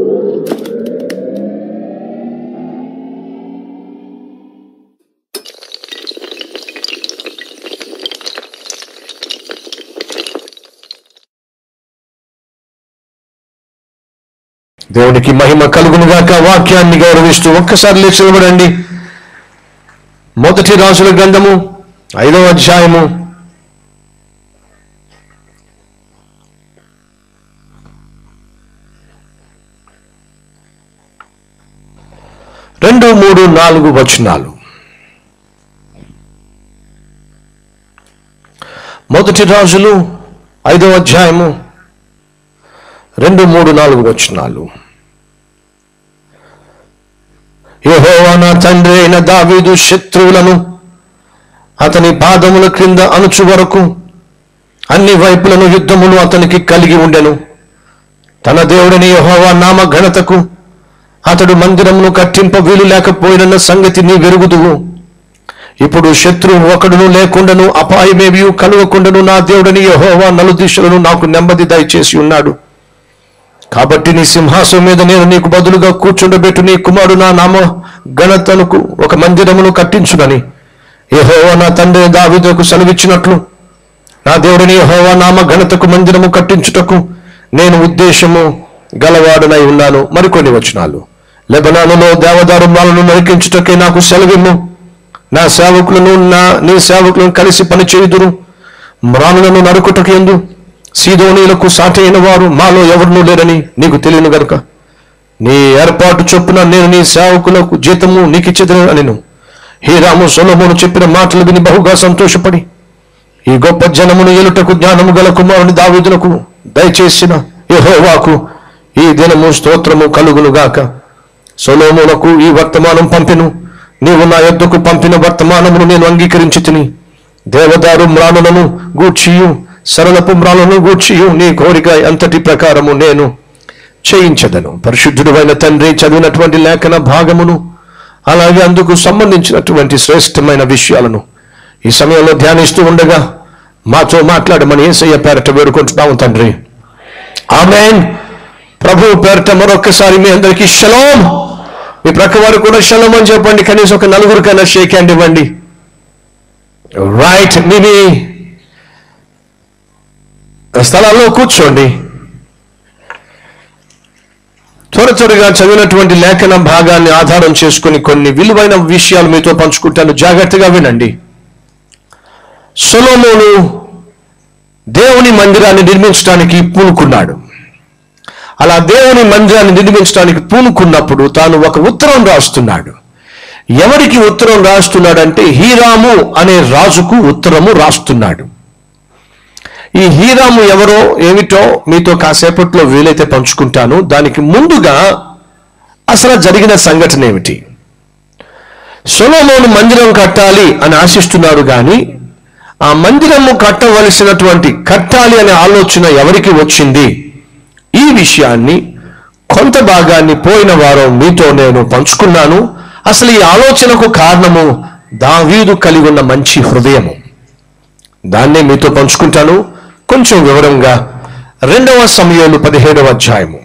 దేవునికి మహిమ కలుగునుగాక వాక్యాన్ని గౌరవిస్తూ ఒక్కసారి లేచి నిలబడండి మొదటి రాజుల గ్రంథము ఐదవ అధ్యాయము రెండు మూడు నాలుగు వచనాలు మొదటి రాజులు ఐదవ అధ్యాయము రెండు మూడు నాలుగు వచనాలు యెహోవా నా తండ్రి అయిన దావీదు శత్రువులను అతని పాదముల క్రింద అణుచు వరకు అన్ని వైపులను యుద్ధములు అతనికి కలిగి ఉండెను తన దేవుడిని యెహోవా నామ ఘనతకు అతడు మందిరమును కట్టింప వీలు లేకపోయినన్న సంగతి నీ వెరుగుదువు ఇప్పుడు శత్రువు ఒకడును లేకుండాను అపాయమేవి కలుగకుండాను నా దేవుడని యెహోవా నలుదిశలను నాకు నెమ్మది దయచేసి ఉన్నాడు కాబట్టి నీ సింహాసనం మీద నేను నీకు బదులుగా కూర్చుండబెట్టు నీ కుమారుడు నా నామ ఘనతలకు ఒక మందిరమును కట్టించునని యెహోవా నా తండ్రి దావీదుకు సెలవిచ్చినట్లు నా దేవుడిని యెహోవా నామ ఘనతకు మందిరము కట్టించుటకు నేను ఉద్దేశము గలవాడనై ఉన్నాను మరికొన్ని వచనాలు లెబనానులో దేవదారు మాలను నరికించుటకే నాకు సెలవిమ్ము నా సేవకులను నా నీ సేవకులను కలిసి పనిచేయుదురు మ్రానులను నరుకుటకు ఎందు సీదోనీలకు సాటి అయిన వారు మాలో ఎవరునూ లేరని నీకు తెలియను గనుక నీ ఏర్పాటు చొప్పున నేను నీ సేవకులకు జీతము నీకు ఇచ్చేదను అనెను హీరాము సొలమును చెప్పిన మాటలు విని బహుగా సంతోషపడి ఈ గొప్ప జనమును ఏలుటకు జ్ఞానము గల కుమారుని దావీదులకు దయచేసిన యెహోవాకు ఈ దినము స్తోత్రము కలుగును గాక సొలోమునకు ఈ వర్తమానం పంపెను నీవు నా యొద్దకు పంపిన వర్తమానమును నేను అంగీకరించి తిని దేవదారు మ్రాణులను గూర్చియు సరళపు మ్రాణులను గూర్చియు నీ కోరిక అంతటి ప్రకారము నేను చేయించదను పరిశుద్ధుడు అయిన తండ్రి చదివినటువంటి లేఖన భాగమును అలాగే అందుకు సంబంధించినటువంటి శ్రేష్టమైన విషయాలను ఈ సమయంలో ధ్యానిస్తూ ఉండగా మాతో మాట్లాడమని ఏసయ్య పేరట వేడుకుంటున్నాము తండ్రి ఆమెన్ ప్రభు పేరట మరొకసారి మీ అందరికీ షలోం మీ ప్రక్క వారు కూడా షలోం అని చెప్పండి కనీసం ఒక నలుగురికైనా షేక్ హ్యాండ్ ఇవ్వండి రైట్ మీ మీ స్థలాల్లో కూర్చోండి త్వర త్వరగా చదివినటువంటి లేఖన భాగాన్ని ఆధారం చేసుకుని కొన్ని విలువైన విషయాలు మీతో పంచుకుంటాను జాగ్రత్తగా వినండి సొలోమోను దేవుని మందిరాన్ని నిర్మించడానికి పూనుకున్నాడు అలా దేవుని మందిరాన్ని నిర్మించడానికి పూనుకున్నప్పుడు తాను ఒక ఉత్తరం రాస్తున్నాడు ఎవరికి ఉత్తరం రాస్తున్నాడంటే హీరాము అనే రాజుకు ఉత్తరము రాస్తున్నాడు ఈ హీరాము ఎవరో ఏమిటో మీతో కాసేపట్లో వీలైతే పంచుకుంటాను దానికి ముందుగా అసలు జరిగిన సంఘటన ఏమిటి సొలోమోను మందిరం కట్టాలి అని ఆశిస్తున్నారు కానీ ఆ మందిరము కట్టవలసినటువంటి కట్టాలి అనే ఆలోచన ఎవరికి వచ్చింది ఈ విషయాన్ని కొంత భాగాన్ని పోయిన వారం మీతో నేను పంచుకున్నాను అసలు ఈ ఆలోచనకు కారణము దావీదు కలిగి ఉన్న మంచి హృదయము దాన్నే మీతో పంచుకుంటాను కొంచెం వివరంగా రెండవ సమయంలో పదిహేడవ అధ్యాయము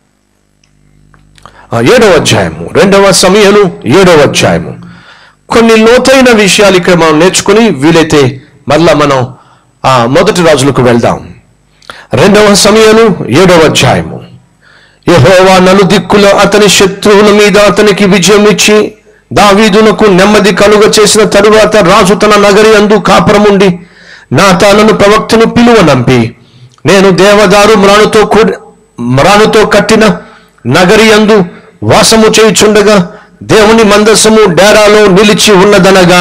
ఆ, ఏడవ అధ్యాయము రెండవ సమయలు ఏడవ అధ్యాయము కొన్ని లోతైన విషయాలు ఇక్కడ మనం నేర్చుకుని వీలైతే మళ్ళా మనం ఆ మొదటి రాజులకు వెళ్దాం రెండవ సమయలు ఏడవ అధ్యాయము యెహోవా నలుదిక్కుల అతని శత్రువుల మీద అతనికి విజయం ఇచ్చి దావీదునకు నెమ్మది కలుగ చేసిన తరువాత రాజు తన నగరి అందు కాపురముండి నా తానను ప్రవక్తను పిలువనంపి నేను దేవదారు మ్రాణుతో కూడి మ్రాణుతో కట్టిన నగరి అందు వాసము చేయుచుండగా దేవుని మందసము డేరాలో నిలిచి ఉన్నదనగా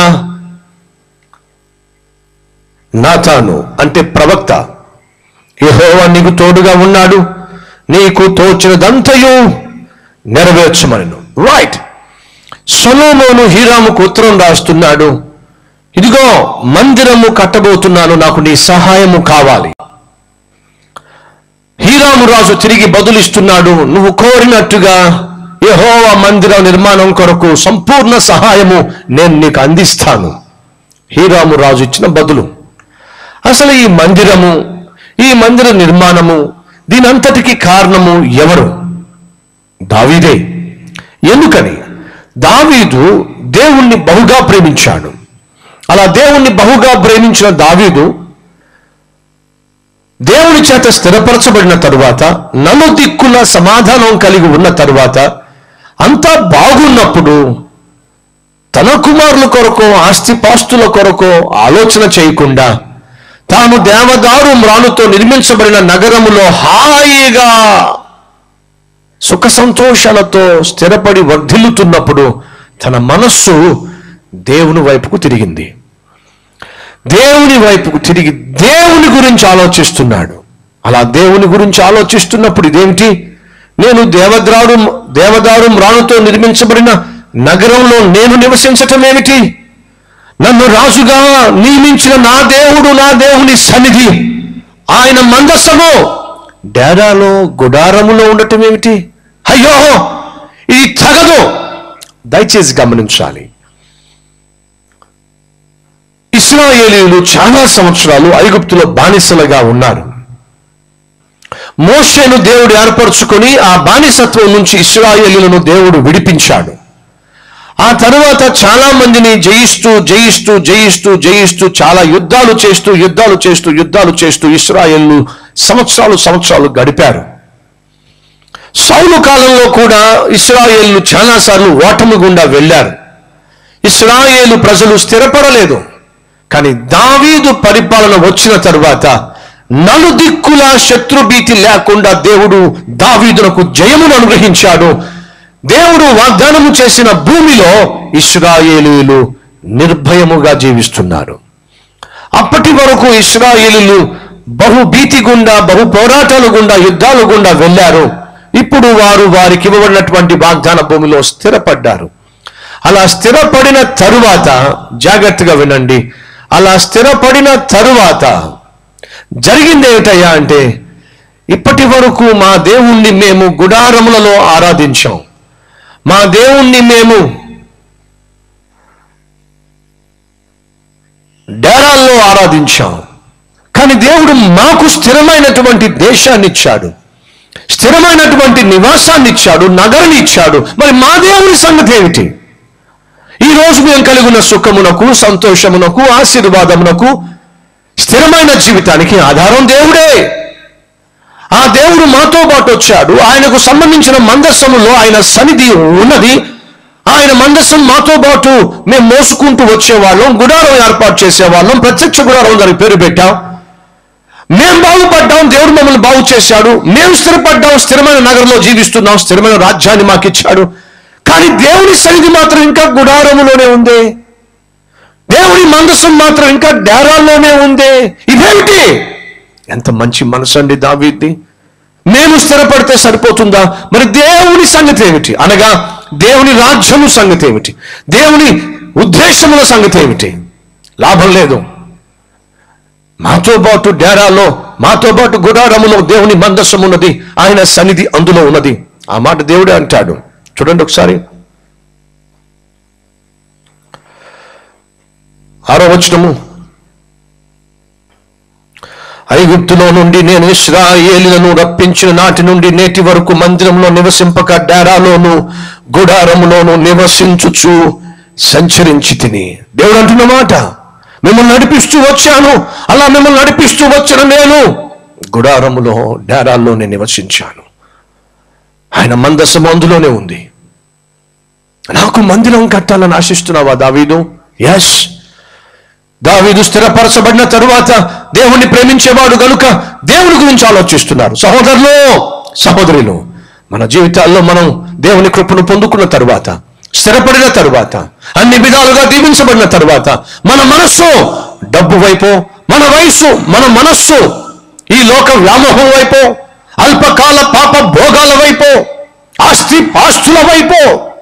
నాతాను అంటే ప్రవక్త యెహోవా నీకు తోడుగా ఉన్నాడు నీకు తోచినదంతయు నెరవేర్చమనను రైట్ సొలోమోను హీరాముకు ఉత్తరం రాస్తున్నాడు ఇదిగో మందిరము కట్టబోతున్నాను నాకు నీ సహాయము కావాలి హీరాము రాజు తిరిగి బదులిస్తున్నాడు నువ్వు కోరినట్టుగా యెహోవా మందిర నిర్మాణం కొరకు సంపూర్ణ సహాయము నేను నీకు అందిస్తాను హీరాము రాజు ఇచ్చిన బదులు అసలు ఈ మందిరము ఈ మందిర నిర్మాణము దీనంతటికి కారణము ఎవరు దావీదే ఎందుకని దావీదు దేవుణ్ణి బహుగా ప్రేమించాడు అలా దేవుణ్ణి బహుగా ప్రేమించిన దావీదు దేవుని చేత స్థిరపరచబడిన తరువాత నలుదిక్కుల సమాధానం కలిగి ఉన్న తరువాత అంతా బాగున్నప్పుడు తన కుమారుల కొరకు ఆస్తిపాస్తుల కొరకు ఆలోచన చేయకుండా తాను దేవదారు మ్రానుతో నిర్మించబడిన నగరములో హాయిగా సుఖ సంతోషాలతో స్థిరపడి వర్ధిల్లుతున్నప్పుడు తన మనస్సు దేవుని వైపుకు తిరిగింది దేవుని వైపుకు తిరిగి దేవుని గురించి ఆలోచిస్తున్నాడు అలా దేవుని గురించి ఆలోచిస్తున్నప్పుడు ఇదేమిటి నేను దేవద్రాడు దేవదారు మ్రానుతో నిర్మించబడిన నగరంలో నేను నివసించటం ఏమిటి నన్ను రాజుగా నియమించిన నా దేవుడు నా దేవుని సన్నిధి ఆయన మందస్సము డేరాలో గుడారములో ఉండటం ఏమిటి అయ్యో ఇది తగదు దయచేసి గమనించాలి ఇస్రాయేలీలు చాలా సంవత్సరాలు ఐగుప్తులో బానిసలుగా ఉన్నారు మోషేను దేవుడు ఏర్పరచుకొని ఆ బానిసత్వం నుంచి ఇస్రాయేలీలను దేవుడు విడిపించాడు ఆ తరువాత చాలా మందిని జయిస్తూ జయిస్తూ జయిస్తూ జయిస్తూ చాలా యుద్ధాలు చేస్తూ యుద్ధాలు చేస్తూ యుద్ధాలు చేస్తూ ఇస్రాయేళ్లు సంవత్సరాలు సంవత్సరాలు గడిపారు సౌలు కాలంలో కూడా ఇస్రాయేళ్లు చాలాసార్లు ఓటమి గుండా వెళ్ళారు ఇస్రాయేలు ప్రజలు స్థిరపడలేదు కానీ దావీదు పరిపాలన వచ్చిన తరువాత నలుదిక్కుల శత్రుభీతి లేకుండా దేవుడు దావీదునకు జయమును అనుగ్రహించాడు దేవుడు వాగ్దానము చేసిన భూమిలో ఇస్రాయేలీలు నిర్భయముగా జీవిస్తున్నారు అప్పటి వరకు ఇస్రాయేలీలు బహు భీతి గుండా బహు పోరాటాలు గుండా యుద్ధాలు గుండా వెళ్ళారు ఇప్పుడు వారు వారికి ఇవ్వబడినటువంటి వాగ్దాన భూమిలో స్థిరపడ్డారు అలా స్థిరపడిన తరువాత జాగ్రత్తగా వినండి అలా స్థిరపడిన తరువాత జరిగింది ఏమిటయ్యా అంటే ఇప్పటి వరకు మా దేవుణ్ణి మేము గుడారములలో ఆరాధించాం మా దేవుణ్ణి మేము డేరాల్లో ఆరాధించాం కానీ దేవుడు మాకు స్థిరమైనటువంటి దేశాన్ని ఇచ్చాడు స్థిరమైనటువంటి నివాసాన్ని ఇచ్చాడు నగరాన్ని ఇచ్చాడు మరి మా దేవుని సంగతి ఏమిటి ఈ రోజు మేము కలిగి ఉన్న సుఖమునకు సంతోషమునకు ఆశీర్వాదమునకు స్థిరమైన జీవితానికి ఆధారం దేవుడే ఆ దేవుడు మాతో పాటు వచ్చాడు ఆయనకు సంబంధించిన మందస్సములో ఆయన సన్నిధి ఉన్నది ఆయన మందస్సం మాతో పాటు మేము మోసుకుంటూ వచ్చేవాళ్ళం గుడారం ఏర్పాటు చేసేవాళ్ళం ప్రత్యక్ష గుడారం దానికి పేరు పెట్టాం మేము బాగుపడ్డాం దేవుడు మమ్మల్ని బాగు చేశాడు మేము స్థిరపడ్డాం స్థిరమైన నగరంలో జీవిస్తున్నాం స్థిరమైన రాజ్యాన్ని మాకు ఇచ్చాడు కానీ దేవుని సన్నిధి మాత్రం ఇంకా గుడారములోనే ఉంది దేవుని మందసం మాత్రం ఇంకా డేరాల్లోనే ఉంది ఇదేమిటి ఎంత మంచి మనసు అండి దావీద్ది మేము స్థిరపడితే సరిపోతుందా మరి దేవుని సంగతి ఏమిటి అనగా దేవుని రాజ్యము సంగతి ఏమిటి దేవుని ఉద్దేశముల సంగతి ఏమిటి లాభం లేదు మాతో పాటు డేరాలో మాతో పాటు గుడారములో దేవుని మందస్సం ఉన్నది ఆయన సన్నిధి అందులో ఉన్నది ఆ మాట దేవుడే అంటాడు చూడండి ఒకసారి ఆరో వచనము ఐగుప్తులో నుండి నేను ఇస్రాయేలులను రప్పించిన నాటి నుండి నేటి వరకు మందిరంలో నివసింపక డేరాలోను గుడారములోను నివసించుచు సంచరించి తిని దేవుడు అంటున్న మాట మిమ్మల్ని నడిపిస్తూ వచ్చాను అలా మిమ్మల్ని నడిపిస్తూ వచ్చిన నేను గుడారములో డేరాల్లోనే నివసించాను ఆయన మందసం అందులోనే ఉంది నాకు మందిరం కట్టాలని ఆశిస్తున్నావా దావీదు ఎస్ దావీదు స్థిరపరచబడిన తరువాత దేవుణ్ణి ప్రేమించేవాడు గనుక దేవుని గురించి ఆలోచిస్తున్నారు సహోదరులు సహోదరులు మన జీవితాల్లో మనం దేవుని కృపను పొందుకున్న తరువాత స్థిరపడిన తరువాత అన్ని విధాలుగా దీవించబడిన తరువాత మన మనస్సు డబ్బు వైపు మన వయస్సు మన మనస్సు ఈ లోక వ్యామోహం వైపు అల్పకాల పాప భోగాల వైపు ఆస్తి పాస్తుల వైపు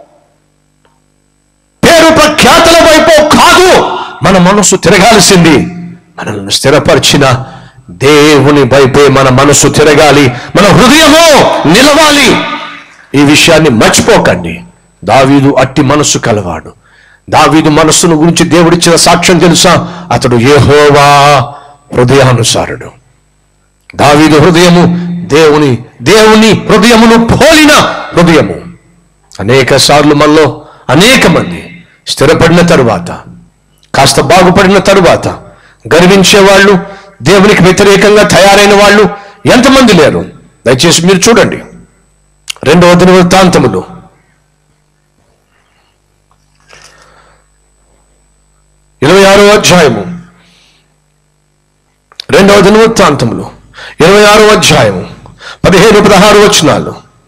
పేరు ప్రఖ్యాతుల వైపు కాదు మన మనసు తిరగాల్సింది మనల్ని స్థిరపరిచిన దేవుని వైపే మన మనసు తిరగాలి మన హృదయము నిలవాలి ఈ విషయాన్ని మర్చిపోకండి దావీదు అట్టి మనస్సు కలవాడు దావీదు మనస్సును గురించి దేవుడిచ్చిన సాక్ష్యం తెలుసా అతడు యెహోవా హృదయానుసారుడు దావీదు హృదయము దేవుని దేవుని హృదయమును పోలిన హృదయము అనేక సార్లు మనలో అనేక మంది స్థిరపడిన తరువాత కాస్త బాగుపడిన తరువాత గర్వించే వాళ్ళు దేవునికి వ్యతిరేకంగా తయారైన వాళ్ళు ఎంతమంది లేరు దయచేసి మీరు చూడండి రెండవ దిన వృత్తాంతములు ఇరవై ఆరో అధ్యాయము రెండవ దిన వృత్తాంతములు ఇరవై ఆరో అధ్యాయము పదిహేను పదహారు వచనాలు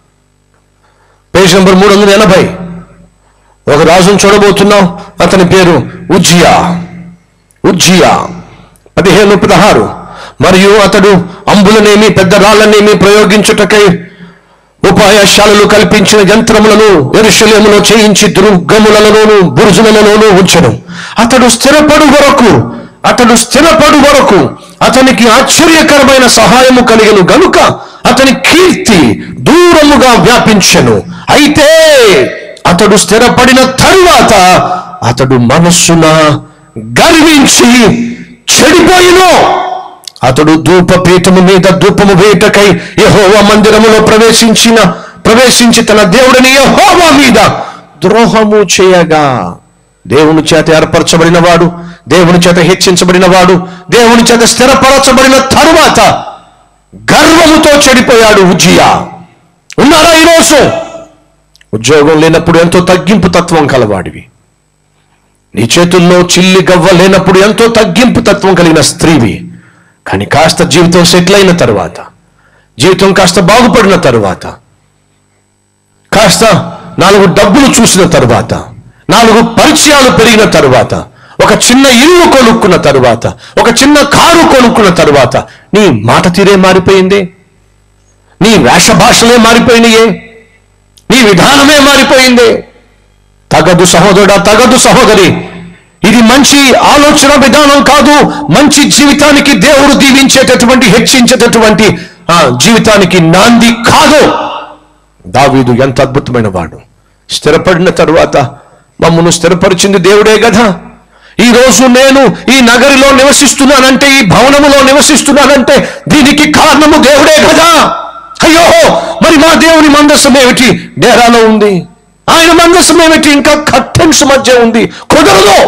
పేజ్ నంబర్ మూడు వందల ఎనభై ఒక రాజును చూడబోతున్నాం అతని పేరు ఉజ్జియా ఉజ్జియా పదిహేను పదహారు మరియు అతడు అంబులనేమి పెద్ద రాళ్లనేమి ప్రయోగించుటకై ఉపాయశాలలు కల్పించిన యంత్రములను ఎరుశలేములో చేయించి దుర్గములలోను బురుజులలోనూ ఉంచెను అతడు స్థిరపడు వరకు అతడు స్థిరపడు వరకు అతనికి ఆశ్చర్యకరమైన సహాయము కలిగను గనుక అతని కీర్తి దూరముగా వ్యాపించెను అయితే అతడు స్థిరపడిన తరువాత అతడు మనస్సున గర్వించి చెడిపోయిను అతడు ధూపపీఠము మీద ధూపము వేయటకై యహోవా మందిరములో ప్రవేశించిన ప్రవేశించి తన దేవుడిని యహోవా మీద ద్రోహము చేయగా దేవుని చేత ఏర్పరచబడిన వాడు దేవుని చేత హెచ్చించబడిన వాడు దేవుని చేత స్థిరపరచబడిన తరువాత గర్వముతో చెడిపోయాడు ఉజ్జియా ఉన్నారా ఈరోజు ఉద్యోగం లేనప్పుడు ఎంతో తగ్గింపు తత్వం కలవాడివి నీ చేతుల్లో చిల్లి గవ్వ లేనప్పుడు ఎంతో తగ్గింపు తత్వం కలిగిన స్త్రీవి కానీ కాస్త జీవితం సెటిల్ అయిన తర్వాత జీవితం కాస్త బాగుపడిన తరువాత కాస్త నాలుగు డబ్బులు చూసిన తరువాత నాలుగు పరిచయాలు పెరిగిన తరువాత ఒక చిన్న ఇల్లు కొనుక్కున్న తరువాత ఒక చిన్న కారు కొనుక్కున్న తరువాత నీ మాట తీరే మారిపోయింది నీ వేష భాషలే మారిపోయినాయే నీ విధానమే మారిపోయింది తగదు సహోదరుడా తగదు సహోదరి ఇది మంచి ఆలోచన విధానం కాదు మంచి జీవితానికి దేవుడు దీవించేటటువంటి హెచ్చించేటటువంటి ఆ, జీవితానికి నాంది కాదు దావీదు ఎంత అద్భుతమైన వాడు స్థిరపడిన తరువాత మమ్మను స్థిరపరిచింది దేవుడే కదా ఈ రోజు నేను ఈ నగరిలో నివసిస్తున్నానంటే ఈ భవనములో నివసిస్తున్నానంటే దీనికి కారణము దేవుడే కదా అయ్యో మరి మా దేవుని మందస్సం ఏమిటి డేరాలో ఉంది ఆయన మందస్సం ఏమిటి ఇంకా కట్టెన్స్ మధ్య ఉంది కుదరదు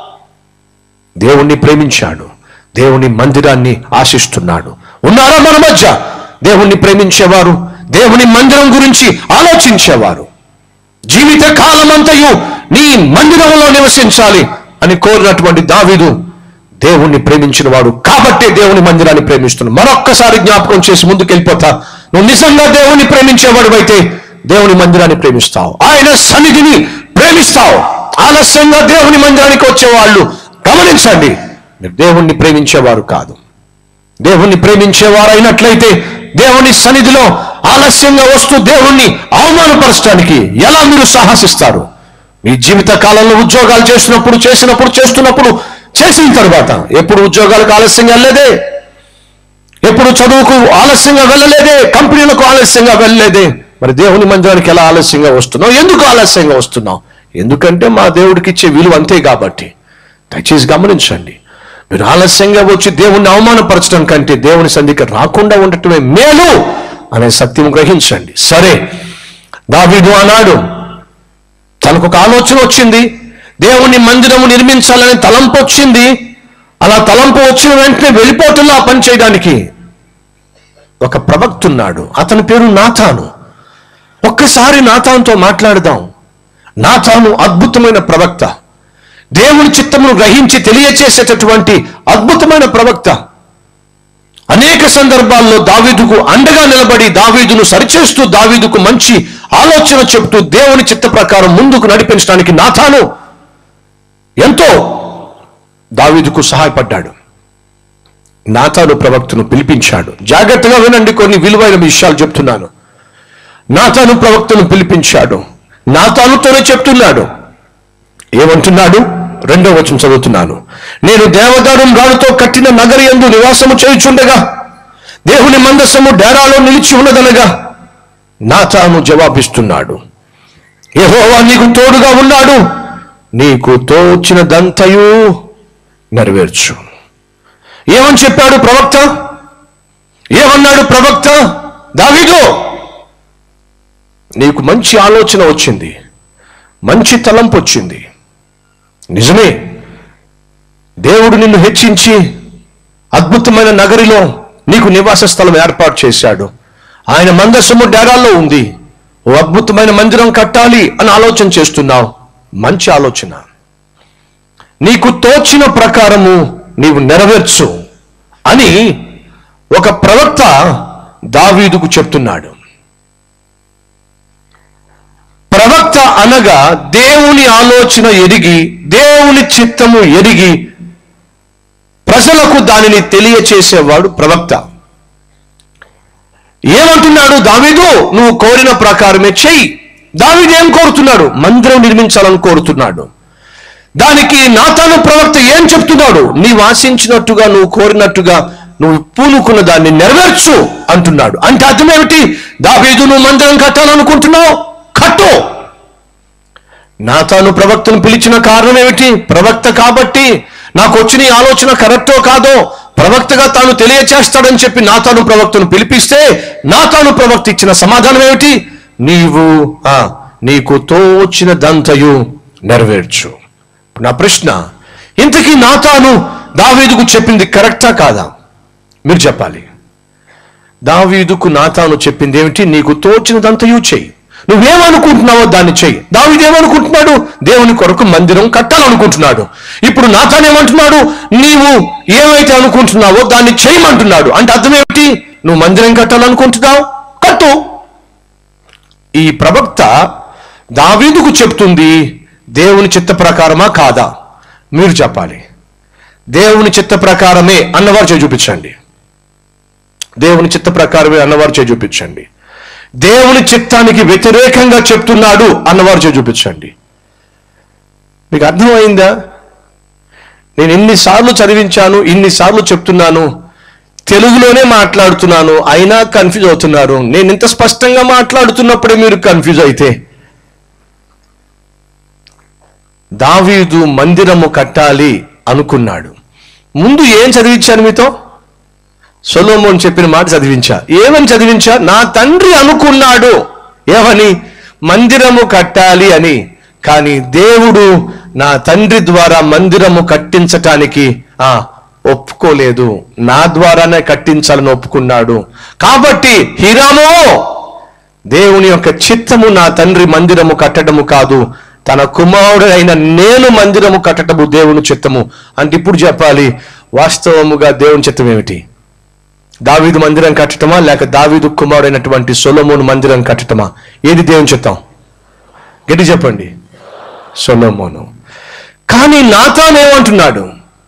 దేవుణ్ణి ప్రేమించాడు దేవుని మందిరాన్ని ఆశిస్తున్నాడు ఉన్నారా మన మధ్య దేవుణ్ణి ప్రేమించేవారు దేవుని మందిరం గురించి ఆలోచించేవారు జీవిత కాలమంతయు నీ మందిరంలో నివసించాలి అని కోరినటువంటి దావీదు దేవుణ్ణి ప్రేమించిన వాడు కాబట్టే దేవుని మందిరాన్ని ప్రేమిస్తున్నాడు మరొక్కసారి జ్ఞాపకం చేసి ముందుకు వెళ్ళిపోతా నువ్వు నిజంగా దేవుణ్ణి ప్రేమించేవాడు అయితే దేవుని మందిరాన్ని ప్రేమిస్తావు ఆయన సన్నిధిని ప్రేమిస్తావు ఆలస్యంగా దేవుని మందిరానికి వచ్చేవాళ్ళు గమనించండి మీరు దేవుణ్ణి ప్రేమించేవారు కాదు దేవుణ్ణి ప్రేమించేవారు అయినట్లయితే దేవుని సన్నిధిలో ఆలస్యంగా వస్తూ దేవుణ్ణి అవమానపరచడానికి ఎలా మీరు సాహసిస్తారు మీ జీవిత కాలంలో ఉద్యోగాలు చేసినప్పుడు చేసినప్పుడు చేస్తున్నప్పుడు చేసిన తర్వాత ఎప్పుడు ఉద్యోగాలకు ఆలస్యంగా వెళ్ళలేదే ఎప్పుడు చదువుకు ఆలస్యంగా వెళ్ళలేదే కంపెనీలకు ఆలస్యంగా వెళ్ళలేదే మరి దేవుని మందిరానికి ఎలా ఆలస్యంగా వస్తున్నావు ఎందుకు ఆలస్యంగా వస్తున్నావు ఎందుకంటే మా దేవుడికి ఇచ్చే విలువ అంతే కాబట్టి దయచేసి గమనించండి మీరు ఆలస్యంగా వచ్చి దేవుణ్ణి అవమానపరచడం కంటే దేవుని సంధికి రాకుండా ఉండటమే మేలు అనే సత్యం గ్రహించండి సరే దావీదు అన్నాడు తనకు ఒక ఆలోచన వచ్చింది దేవుని మందిరము నిర్మించాలని తలంపు వచ్చింది అలా తలంపు వచ్చిన వెంటనే వెళ్ళిపోతున్నా ఆ పని చేయడానికి ఒక ప్రవక్త ఉన్నాడు అతని పేరు నాథాను ఒక్కసారి నాథాన్తో మాట్లాడదాం నాథాను అద్భుతమైన ప్రవక్త దేవుని చిత్తమును గ్రహించి తెలియచేసేటటువంటి అద్భుతమైన ప్రవక్త అనేక సందర్భాల్లో దావీదుకు అండగా నిలబడి దావీదును సరిచేస్తూ దావీదుకు మంచి ఆలోచన చెబుతూ దేవుని చిత్త ప్రకారం ముందుకు నడిపించడానికి నాథాను ఎంతో దావీదుకు సహాయపడ్డాడు నాథాను ప్రవక్తను పిలిపించాడు జాగ్రత్తగా వినండి కొన్ని విలువైన విషయాలు చెప్తున్నాను నాథాను ప్రవక్తను పిలిపించాడు నాథానుతోనే చెప్తున్నాడు ఏమంటున్నాడు రెండో వచనం చదువుతున్నాను నేను దేవదారం రాడుతో కట్టిన నగరి ఎందు నివాసము చేయుచుండగా దేవుని మందసము డేరాలో నిలిచి ఉన్నదనగా నాతాను జవాబిస్తున్నాడు యెహోవా నీకు తోడుగా ఉన్నాడు నీకు తోచిన దంతయు నెరవేర్చు ఏమని చెప్పాడు ప్రవక్త ఏమన్నాడు ప్రవక్త దావీదు నీకు మంచి ఆలోచన వచ్చింది మంచి తలంపు వచ్చింది నిజమే దేవుడు నిన్ను హెచ్చించి అద్భుతమైన నగరిలో నీకు నివాస స్థలం ఏర్పాటు చేశాడు ఆయన మందస్సము డేరాల్లో ఉంది ఓ అద్భుతమైన మందిరం కట్టాలి అని ఆలోచన చేస్తున్నావు మంచి ఆలోచన నీకు తోచిన ప్రకారము నీవు నెరవేర్చు అని ఒక ప్రవక్త దావీదుకు చెప్తున్నాడు ప్రవక్త అనగా దేవుని ఆలోచన ఎరిగి దేవుని చిత్తము ఎరిగి ప్రజలకు దానిని తెలియచేసేవాడు ప్రవక్త ఏమంటున్నాడు దావీదు నువ్వు కోరిన ప్రకారమే చెయ్యి దావీదు ఏం కోరుతున్నాడు మందిరం నిర్మించాలని కోరుతున్నాడు దానికి నాతాను ప్రవక్త ఏం చెప్తున్నాడు నీవు ఆశించినట్టుగా నువ్వు కోరినట్టుగా నువ్వు పూనుకున్న దాన్ని నెరవేర్చు అంటున్నాడు అంటే అర్థం ఏమిటి దావీదు నువ్వు మందిరం కట్టాలనుకుంటున్నావు కట్టు నాతాను ప్రవక్తను పిలిచిన కారణం ఏమిటి ప్రవక్త కాబట్టి నాకు వచ్చిన ఈ ఆలోచన కరెక్టో కాదో ప్రవక్తగా తాను తెలియచేస్తాడని చెప్పి నాతాను ప్రవక్తను పిలిపిస్తే నాతాను ప్రవక్త ఇచ్చిన సమాధానం ఏమిటి నీవు ఆ నీకు తోచిన దంతయు నెరవేర్చు ఇప్పుడు నా ప్రశ్న ఇంతకీ నాతాను దావీదుకు చెప్పింది కరెక్టా కాదా మీరు చెప్పాలి దావీదుకు నాతాను చెప్పింది ఏమిటి నీకు తోచినదంతయు చెయ్యి నువ్వేమనుకుంటున్నావో దాన్ని చెయ్యి దావీదు ఏమనుకుంటున్నాడు దేవుని కొరకు మందిరం కట్టాలనుకుంటున్నాడు ఇప్పుడు నాతాను ఏమంటున్నాడు నీవు ఏమైతే అనుకుంటున్నావో దాన్ని చేయమంటున్నాడు అంటే అర్థం ఏమిటి నువ్వు మందిరం కట్టాలనుకుంటున్నావు కట్టు ఈ ప్రవక్త దావీదుకు చెప్తుంది దేవుని చిత్త ప్రకారమా కాదా మీరు చెప్పాలి దేవుని చిత్త ప్రకారమే అన్నవారు చేయి చూపించండి దేవుని చిత్త ప్రకారమే అన్నవారు చేయి చూపించండి దేవుని చిత్తానికి వ్యతిరేకంగా చెప్తున్నాడు అన్నవారు చేయి చూపించండి మీకు అర్థమైందా నేను ఇన్నిసార్లు చదివించాను ఇన్నిసార్లు చెప్తున్నాను తెలుగులోనే మాట్లాడుతున్నాను అయినా కన్ఫ్యూజ్ అవుతున్నారు నేను ఇంత స్పష్టంగా మాట్లాడుతున్నప్పుడే మీరు కన్ఫ్యూజ్ అయితే దావీదు మందిరము కట్టాలి అనుకున్నాడు ముందు ఏం చదివించాను మీతో సొలోమోన్ చెప్పిన మాట చదివించా ఏమని చదివించా నా తండ్రి అనుకున్నాడు ఏమని మందిరము కట్టాలి అని కానీ దేవుడు నా తండ్రి ద్వారా మందిరము కట్టించటానికి ఆ ఒప్పుకోలేదు నా ద్వారానే కట్టించాలని ఒప్పుకున్నాడు కాబట్టి హీరామో దేవుని యొక్క చిత్తము నా తండ్రి మందిరము కట్టడము కాదు తన కుమారుడైన నేను మందిరము కట్టడము దేవుని చిత్తము అంటే ఇప్పుడు చెప్పాలి వాస్తవముగా దేవుని చిత్తం ఏమిటి దావీదు మందిరం కట్టటమా లేక దావీదు కుమారుడైనటువంటి సొలొమోను మందిరం కట్టటమా ఏది దేవుని చిత్తం గట్టి చెప్పండి సొలొమోను కానీ నాతాను ఏమంటున్నాడు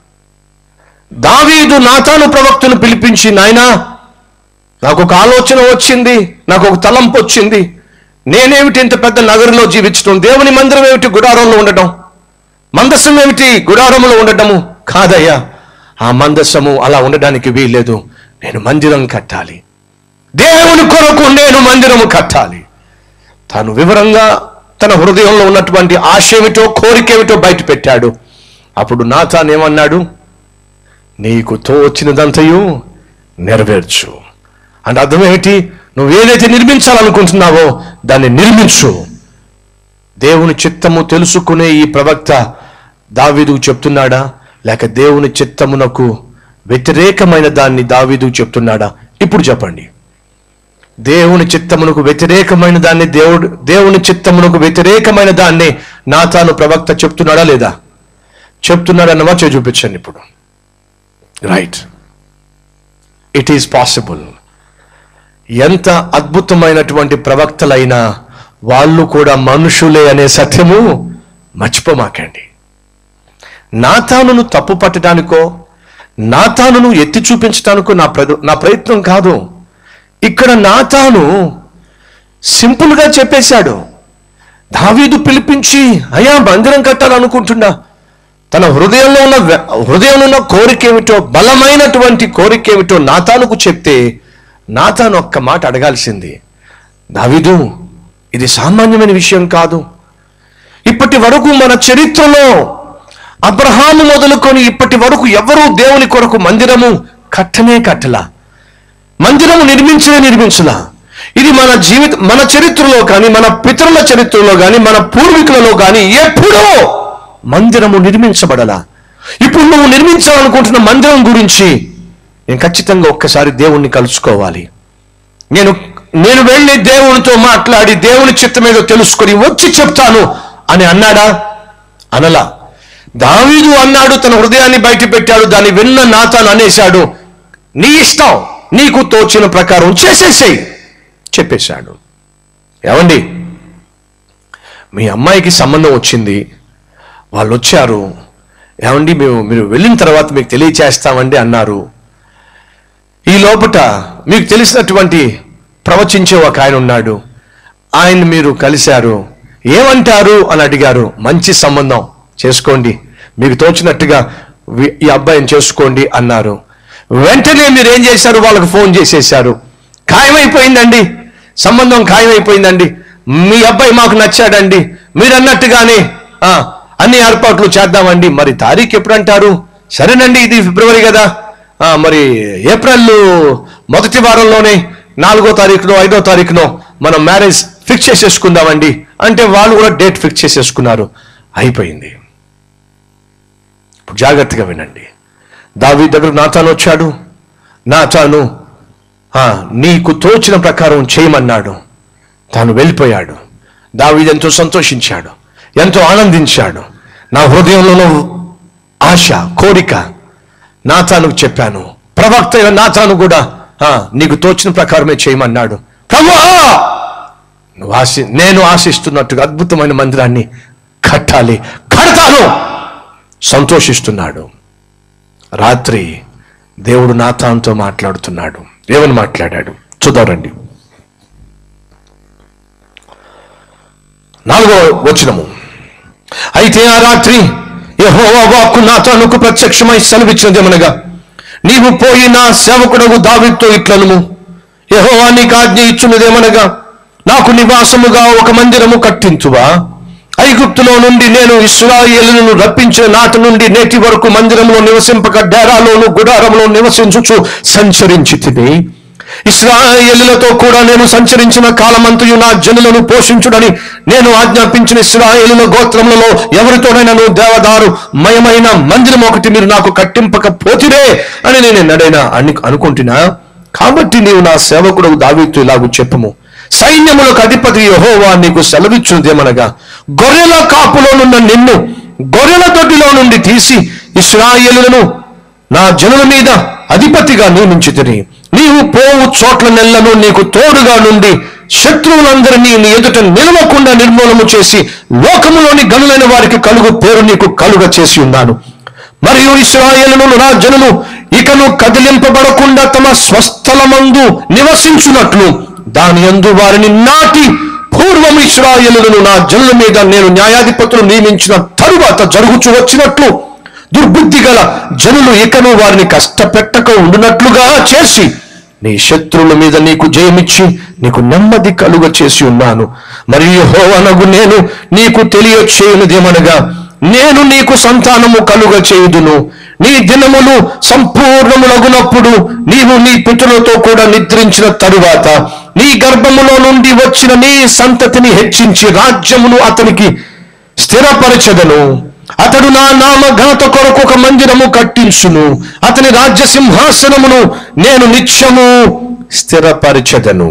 దావీదు నాతాను ప్రవక్తను పిలిపించి నాయనా నాకు ఒక ఆలోచన వచ్చింది నాకు ఒక తలంపు వచ్చింది నేనేమిటి ఇంత పెద్ద నగరంలో జీవించడం దేవుని మందిరం ఏమిటి గుడారంలో ఉండటం మందస్సం ఏమిటి గుడారంలో ఉండటము కాదయ్యా ఆ మందస్సము అలా ఉండడానికి వీల్లేదు నేను మందిరం కట్టాలి దేవుని కొరకు నేను మందిరము కట్టాలి తాను వివరంగా తన హృదయంలో ఉన్నటువంటి ఆశ ఏమిటో కోరిక ఏమిటో బయట పెట్టాడు అప్పుడు నాతాన్ ఏమన్నాడు నీకు తోచినదంతయు నెరవేర్చు అంటే అర్థం ఏమిటి నువ్వు ఏదైతే నిర్మించాలనుకుంటున్నావో దాన్ని నిర్మించు దేవుని చిత్తము తెలుసుకునే ఈ ప్రవక్త దావీదుకు చెప్తున్నాడా లేక దేవుని చిత్తమునకు వ్యతిరేకమైన దాన్ని దావీదుకు చెప్తున్నాడా ఇప్పుడు చెప్పండి దేవుని చిత్తమునకు వ్యతిరేకమైన దాన్ని దేవుడు దేవుని చిత్తమునకు వ్యతిరేకమైన దాన్ని నా తాను ప్రవక్త చెప్తున్నాడా లేదా చెప్తున్నాడన్నమా చే చూపించండి ఇప్పుడు రైట్ ఇట్ ఈస్ పాసిబుల్ ఎంత అద్భుతమైనటువంటి ప్రవక్తలైనా వాళ్ళు కూడా మనుషులే అనే సత్యము మర్చిపోమాకండి నాతానును తప్పు పట్టడానికో నాతానును ఎత్తి చూపించడానికో నా ప్ర నా ప్రయత్నం కాదు ఇక్కడ నాతాను సింపుల్గా చెప్పేశాడు దావీదు పిలిపించి అయ్యా మందిరం కట్టాలనుకుంటున్నా తన హృదయంలో ఉన్న వె- హృదయంలో ఉన్న కోరిక ఏమిటో బలమైనటువంటి కోరిక ఏమిటో నాతానుకు చెప్తే నాతాను ఒక్క మాట అడగాల్సింది దావీదు ఇది సామాన్యమైన విషయం కాదు ఇప్పటి వరకు మన చరిత్రలో అబ్రహాము మొదలుకొని ఇప్పటి వరకు ఎవరూ దేవుని కొరకు మందిరము కట్టనే కట్టలా మందిరము నిర్మించలే నిర్మించలా ఇది మన జీవిత మన చరిత్రలో కానీ మన పితరుల చరిత్రలో కానీ మన పూర్వీకులలో కానీ ఎప్పుడో మందిరము నిర్మించబడలా ఇప్పుడు నువ్వు నిర్మించాలనుకుంటున్న మందిరం గురించి నేను ఖచ్చితంగా ఒక్కసారి దేవుణ్ణి కలుసుకోవాలి నేను నేను వెళ్ళి దేవునితో మాట్లాడి దేవుని చిత్తం ఏదో తెలుసుకొని వచ్చి చెప్తాను అని అన్నాడా అనలా దావీదు అన్నాడు తన హృదయాన్ని బయట పెట్టాడు దాన్ని విన్న నాతాను అనేశాడు నీ ఇష్టం నీకు తోచిన ప్రకారం చేసేసేయి చెప్పేశాడు ఏమండి మీ అమ్మాయికి సంబంధం వచ్చింది వాళ్ళు వచ్చారు ఏమండి మేము మీరు వెళ్ళిన తర్వాత మీకు తెలియచేస్తామండి అన్నారు ఈ లోపట మీకు తెలిసినటువంటి ప్రవచించే ఒక ఆయన ఉన్నాడు ఆయన మీరు కలిశారు ఏమంటారు అని అడిగారు మంచి సంబంధం చేసుకోండి మీకు తోచినట్టుగా వి- ఈ అబ్బాయిని చేసుకోండి అన్నారు వెంటనే మీరు ఏం చేశారు వాళ్ళకి ఫోన్ చేసేశారు ఖాయమైపోయిందండి సంబంధం ఖాయమైపోయిందండి మీ అబ్బాయి మాకు నచ్చాడండి మీరు అన్నట్టుగానే ఆ, అన్ని ఏర్పాట్లు చేద్దామండి మరి తారీఖు ఎప్పుడు అంటారు సరేనండి ఇది ఫిబ్రవరి కదా ఆ, మరి ఏప్రిల్ మొదటి వారంలోనే నాలుగో తారీఖునో ఐదో తారీఖునో మనం మ్యారేజ్ ఫిక్స్ చేసేసుకుందామండి అంటే వాళ్ళు కూడా డేట్ ఫిక్స్ చేసేసుకున్నారు అయిపోయింది ఇప్పుడు జాగ్రత్తగా వినండి దావీ దగ్గర నాతాను వచ్చాడు నాతాను ఆ, నీకు తోచిన ప్రకారం చేయమన్నాడు తాను వెళ్ళిపోయాడు దావీదు ఎంతో సంతోషించాడు ఎంతో ఆనందించాడు నా హృదయంలో ఆశ కోరిక నాతానుకు చెప్పాను ప్రవక్త అయిన నాతాను కూడా "ఆ, నీకు తోచిన ప్రకారమే చేయమన్నాడు ప్రభువా నువ్వు ఆశి నేను ఆశిస్తున్నట్టుగా అద్భుతమైన మందిరాన్ని కట్టాలి కడతాను సంతోషిస్తున్నాడు రాత్రి దేవుడు నాతాన్తో మాట్లాడుతున్నాడు ఏమని మాట్లాడాడు చూద్దారండి నాలుగో వచనము అయితే ఆ రాత్రి యెహోవా వాక్కు నాతానుకు ప్రత్యక్షమై సెలవిచ్చినదేమనగా నీవు పోయి నా సేవకుడగు దావితో ఇట్లనుము యెహోవా నీకు ఆజ్ఞ ఇచ్చున్నదేమనగా నాకు నివాసముగా ఒక మందిరము కట్టించువా ఐగుప్తులో నుండి నేను ఇస్రాయేలును రప్పించిన నాటి నుండి నేటి వరకు మందిరంలో నివసింపక డేరాలోను గుడారంలో నివసించుచు సంచరించి తిని ఇస్రాయేలులతో కూడా నేను సంచరించిన కాలమంతయు నా జనులను పోషించుడని నేను ఆజ్ఞాపించిన ఇస్రాయేలుల గోత్రములలో ఎవరితోనైనా దేవదారు మయమైన మందిరం ఒకటి మీరు నాకు కట్టింపకపోతిరే అని నేను ఎన్నడైనా అని అనుకుంటున్నా కాబట్టి నీవు నా సేవకుడు దావీతు ఇలాగు చెప్పుము సైన్యములకు అధిపతి యెహోవా నీకు సెలవిచ్చుదేమనగా గొర్రెల కాపులోనున్న నిన్ను గొర్రెల దొడ్డిలో నుండి తీసి ఇస్రాయేలులను నా జనుల మీద అధిపతిగా నియమించితిని నీవు పోవు చోట్ల నెల్లను నీకు తోడుగా నుండి శత్రువులందరినీ నీ ఎదుట నిలవకుండా నిర్మూలము చేసి లోకములోని గనులైన వారికి కలుగు పేరు నీకు కలుగ చేసి ఉన్నాను మరియు ఇస్రాయేలును నా జనులు ఇకను కదిలింపబడకుండా తమ స్వస్థలమందు నివసించున్నట్లు దాని యందు వారిని నాటి పూర్వం ఇస్రాయేలులను నా జనుల మీద నేను న్యాయాధిపతులు నియమించిన తరువాత జరుగుచు వచ్చినట్లు దుర్బుద్ధి గల జనులు ఇకను వారిని కష్టపెట్టక ఉండునట్లుగా చేసి నీ శత్రువుల మీద నీకు జయమిచ్చి నీకు నెమ్మది కలుగ చేసి ఉన్నాను మరియు హోవనగు నేను నీకు తెలియచేయునదేమనగా నేను నీకు సంతానము కలుగ చేయుదును నీ దినములు సంపూర్ణములగునప్పుడు నీవు నీ పితరులతో కూడా నిద్రించిన తరువాత నీ గర్భములో నుండి వచ్చిన నీ సంతతిని హెచ్చించి రాజ్యమును అతనికి స్థిరపరచదను అతడు నా నామ ఘనత కొరకు ఒక మందిరము కట్టించును అతని రాజ్య సింహాసనమును నేను నిత్యము స్థిరపరచదను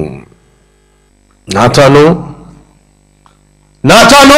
నాతాను నాతాను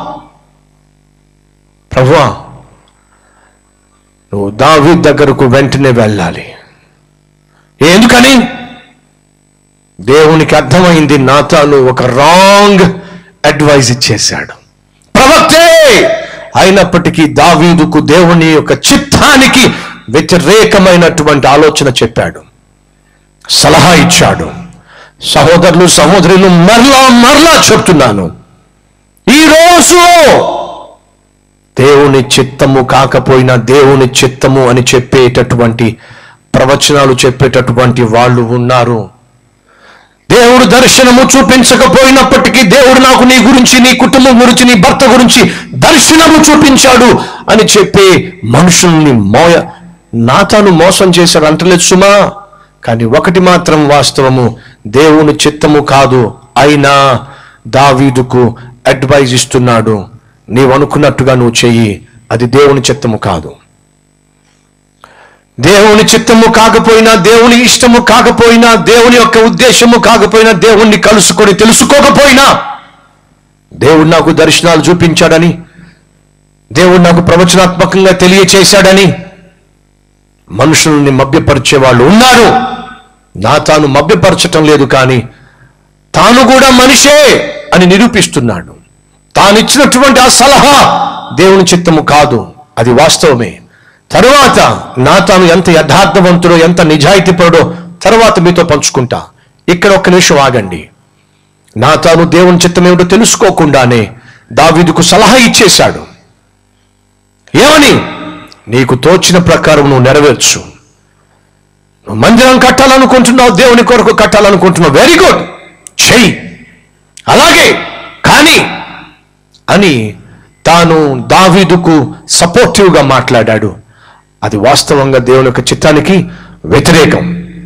ప్రభువా నువ్వు దావి దగ్గరకు వెంటనే వెళ్ళాలి ఎందుకని దేవునికి అర్థమైంది నాతాను ఒక రాంగ్ అడ్వైజ్ ఇచ్చేశాడు ప్రవక్తే అయినప్పటికీ దావీదుకు దేవుని యొక్క చిత్తానికి వ్యతిరేకమైనటువంటి ఆలోచన చెప్పాడు సలహా ఇచ్చాడు సహోదరులు సహోదరులు మరలా మరలా చెప్తున్నాను ఈరోజు దేవుని చిత్తము కాకపోయినా దేవుని చిత్తము అని చెప్పేటటువంటి ప్రవచనాలు చెప్పేటటువంటి వాళ్ళు ఉన్నారు దేవుడు దర్శనము చూపించకపోయినప్పటికీ దేవుడు నాకు నీ గురించి నీ కుటుంబం గురించి నీ భర్త గురించి దర్శనము చూపించాడు అని చెప్పి మనుషుల్ని మోయ నాతాను మోసం చేశాడు అంటలేదు సుమా కానీ ఒకటి మాత్రం వాస్తవము దేవుని చిత్తము కాదు అయినా దావీదుకు అడ్వైజ్ ఇస్తున్నాడు నీవు అనుకున్నట్టుగా నువ్వు చెయ్యి అది దేవుని చిత్తము కాదు దేవుని చిత్తము కాకపోయినా దేవుని ఇష్టము కాకపోయినా దేవుని యొక్క ఉద్దేశము కాకపోయినా దేవుణ్ణి కలుసుకొని తెలుసుకోకపోయినా దేవుడు నాకు దర్శనాలు చూపించాడని దేవుడు నాకు ప్రవచనాత్మకంగా తెలియచేశాడని మనుషుల్ని మభ్యపరిచే వాళ్ళు ఉన్నారు నా తాను మభ్యపరచటం లేదు కానీ తాను కూడా మనిషే అని నిరూపిస్తున్నాడు తానిచ్చినటువంటి ఆ సలహా దేవుని చిత్తము కాదు అది వాస్తవమే తరువాత నా తాను ఎంత యథార్థవంతుడో ఎంత నిజాయితీపరుడో తర్వాత మీతో పంచుకుంటా ఇక్కడ ఒక్క నిమిషం ఆగండి నా తాను దేవుని చిత్తం ఏమిటో తెలుసుకోకుండానే దావీదుకు సలహా ఇచ్చేశాడు ఏమని నీకు తోచిన ప్రకారం నువ్వు నెరవేర్చు నువ్వు మందిరం కట్టాలనుకుంటున్నావు దేవుని కొరకు కట్టాలనుకుంటున్నావు వెరీ గుడ్ చెయ్యి అలాగే కానీ అని తాను దావీదుకు సపోర్టివ్గా మాట్లాడాడు అది వాస్తవంగా దేవుని యొక్క చిత్తానికి వ్యతిరేకం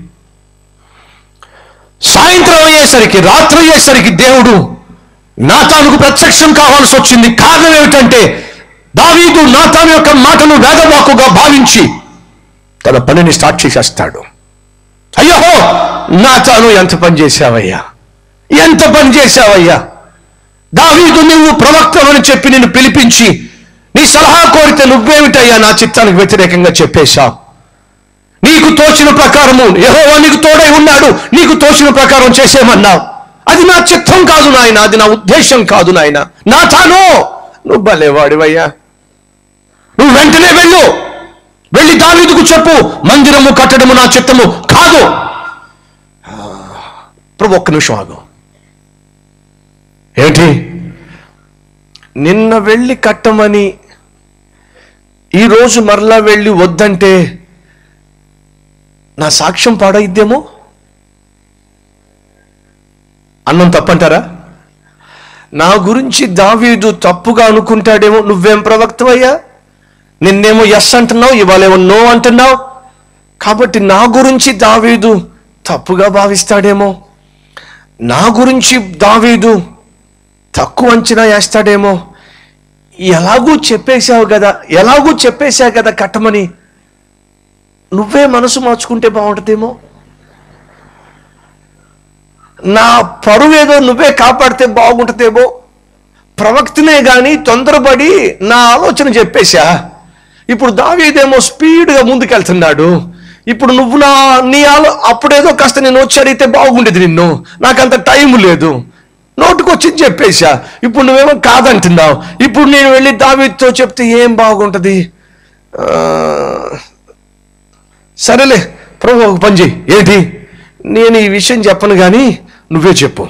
సాయంత్రం అయ్యేసరికి రాత్రి అయ్యేసరికి దేవుడు నాతానుకు ప్రత్యక్షం కావాల్సి వచ్చింది కారణం ఏమిటంటే దావీదు నాతాను యొక్క మాటను వేదవాకుగా భావించి తన పనిని స్టార్ట్ చేసేస్తాడు అయ్యో నాతాను ఎంత పని చేశావయ్యా ఎంత పని చేశావయ్యా దావీదు నువ్వు ప్రవక్తవని చెప్పి నిన్ను పిలిపించి నీ సలహా కోరితే నువ్వేమిటయ్యా నా చిత్తానికి వ్యతిరేకంగా చెప్పేశావు నీకు తోచిన ప్రకారము యెహోవా నీకు తోడై ఉన్నాడు నీకు తోచిన ప్రకారం చేసేమన్నావు అది నా చిత్తం కాదు నాయన అది నా ఉద్దేశం కాదు నాయన నా తాను నువ్వు భలేవాడివయ్యా నువ్వు వెంటనే వెళ్ళు వెళ్ళి దావీదుకు చెప్పు మందిరము కట్టడము నా చిత్తము కాదు ఆ, ప్రభు ఒక్క నిమిషం ఆగు ఏంటి నిన్న వెళ్ళి కట్టమని ఈరోజు మరలా వెళ్ళి వద్దంటే నా సాక్ష్యం పాడైద్దేమో అన్నం తప్పంటారా నా గురించి దావీదు తప్పుగా అనుకుంటాడేమో నువ్వేం ప్రవక్తవయ్యా నిన్నేమో ఎస్ అంటున్నావు ఇవాళేమో నో అంటున్నావు కాబట్టి నా గురించి దావీదు తప్పుగా భావిస్తాడేమో నా గురించి దావీదు తక్కువ అంచనా వేస్తాడేమో ఎలాగూ చెప్పేశావు కదా ఎలాగూ చెప్పేశావు కదా కట్టమని నువ్వే మనసు మార్చుకుంటే బాగుంటుందేమో నా పరువేదో నువ్వే కాపాడితే బాగుంటుందేమో ప్రవక్తనే గాని తొందరపడి నా ఆలోచన చెప్పేశా ఇప్పుడు దావీదేమో స్పీడ్గా ముందుకెళ్తున్నాడు ఇప్పుడు నువ్వు నా నీ ఆలో అప్పుడేదో కాస్త నేను వచ్చి అడిగితే బాగుండేది నిన్ను నాకంత టైం లేదు నోటుకొచ్చింది చెప్పేశా ఇప్పుడు నువ్వేమో కాదంటున్నావు ఇప్పుడు నేను వెళ్ళి దావీతో చెప్తే ఏం బాగుంటుంది ఆ, సరేలే ప్రభు ఒక పని చెయ్యి ఏంటి నేను ఈ విషయం చెప్పను కానీ నువ్వే చెప్పు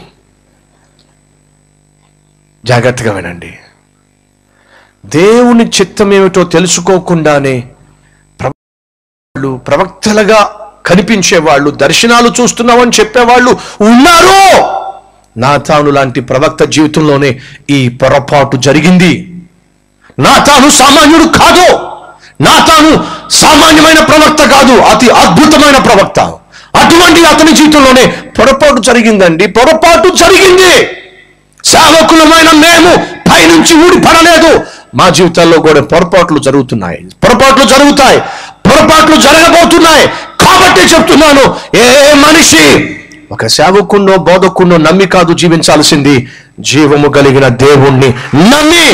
జాగ్రత్తగా వినండి దేవుని చిత్తం ఏమిటో తెలుసుకోకుండానే ప్రవక్తలు ప్రవక్తలుగా కనిపించేవాళ్ళు దర్శనాలు చూస్తున్నామని చెప్పేవాళ్ళు ఉన్నారు నా తాను లాంటి ప్రవక్త జీవితంలోనే ఈ పొరపాటు జరిగింది నా తాను సామాన్యుడు కాదు నా తాను సామాన్యమైన ప్రవక్త కాదు అతి అద్భుతమైన ప్రవక్త అటువంటి అతని జీవితంలోనే పొరపాటు జరిగిందండి పొరపాటు జరిగింది సేవకులమైన మేము పైనుంచి ఊడిపడలేదు మా జీవితాల్లో కూడా పొరపాట్లు జరుగుతున్నాయి పొరపాట్లు జరుగుతాయి పొరపాట్లు జరగబోతున్నాయి కాబట్టి చెప్తున్నాను ఏ మనిషి ఒక సేవకున్నో బోధకున్నో నమ్మి కాదు జీవించాల్సింది జీవము కలిగిన దేవుణ్ణి నమ్మి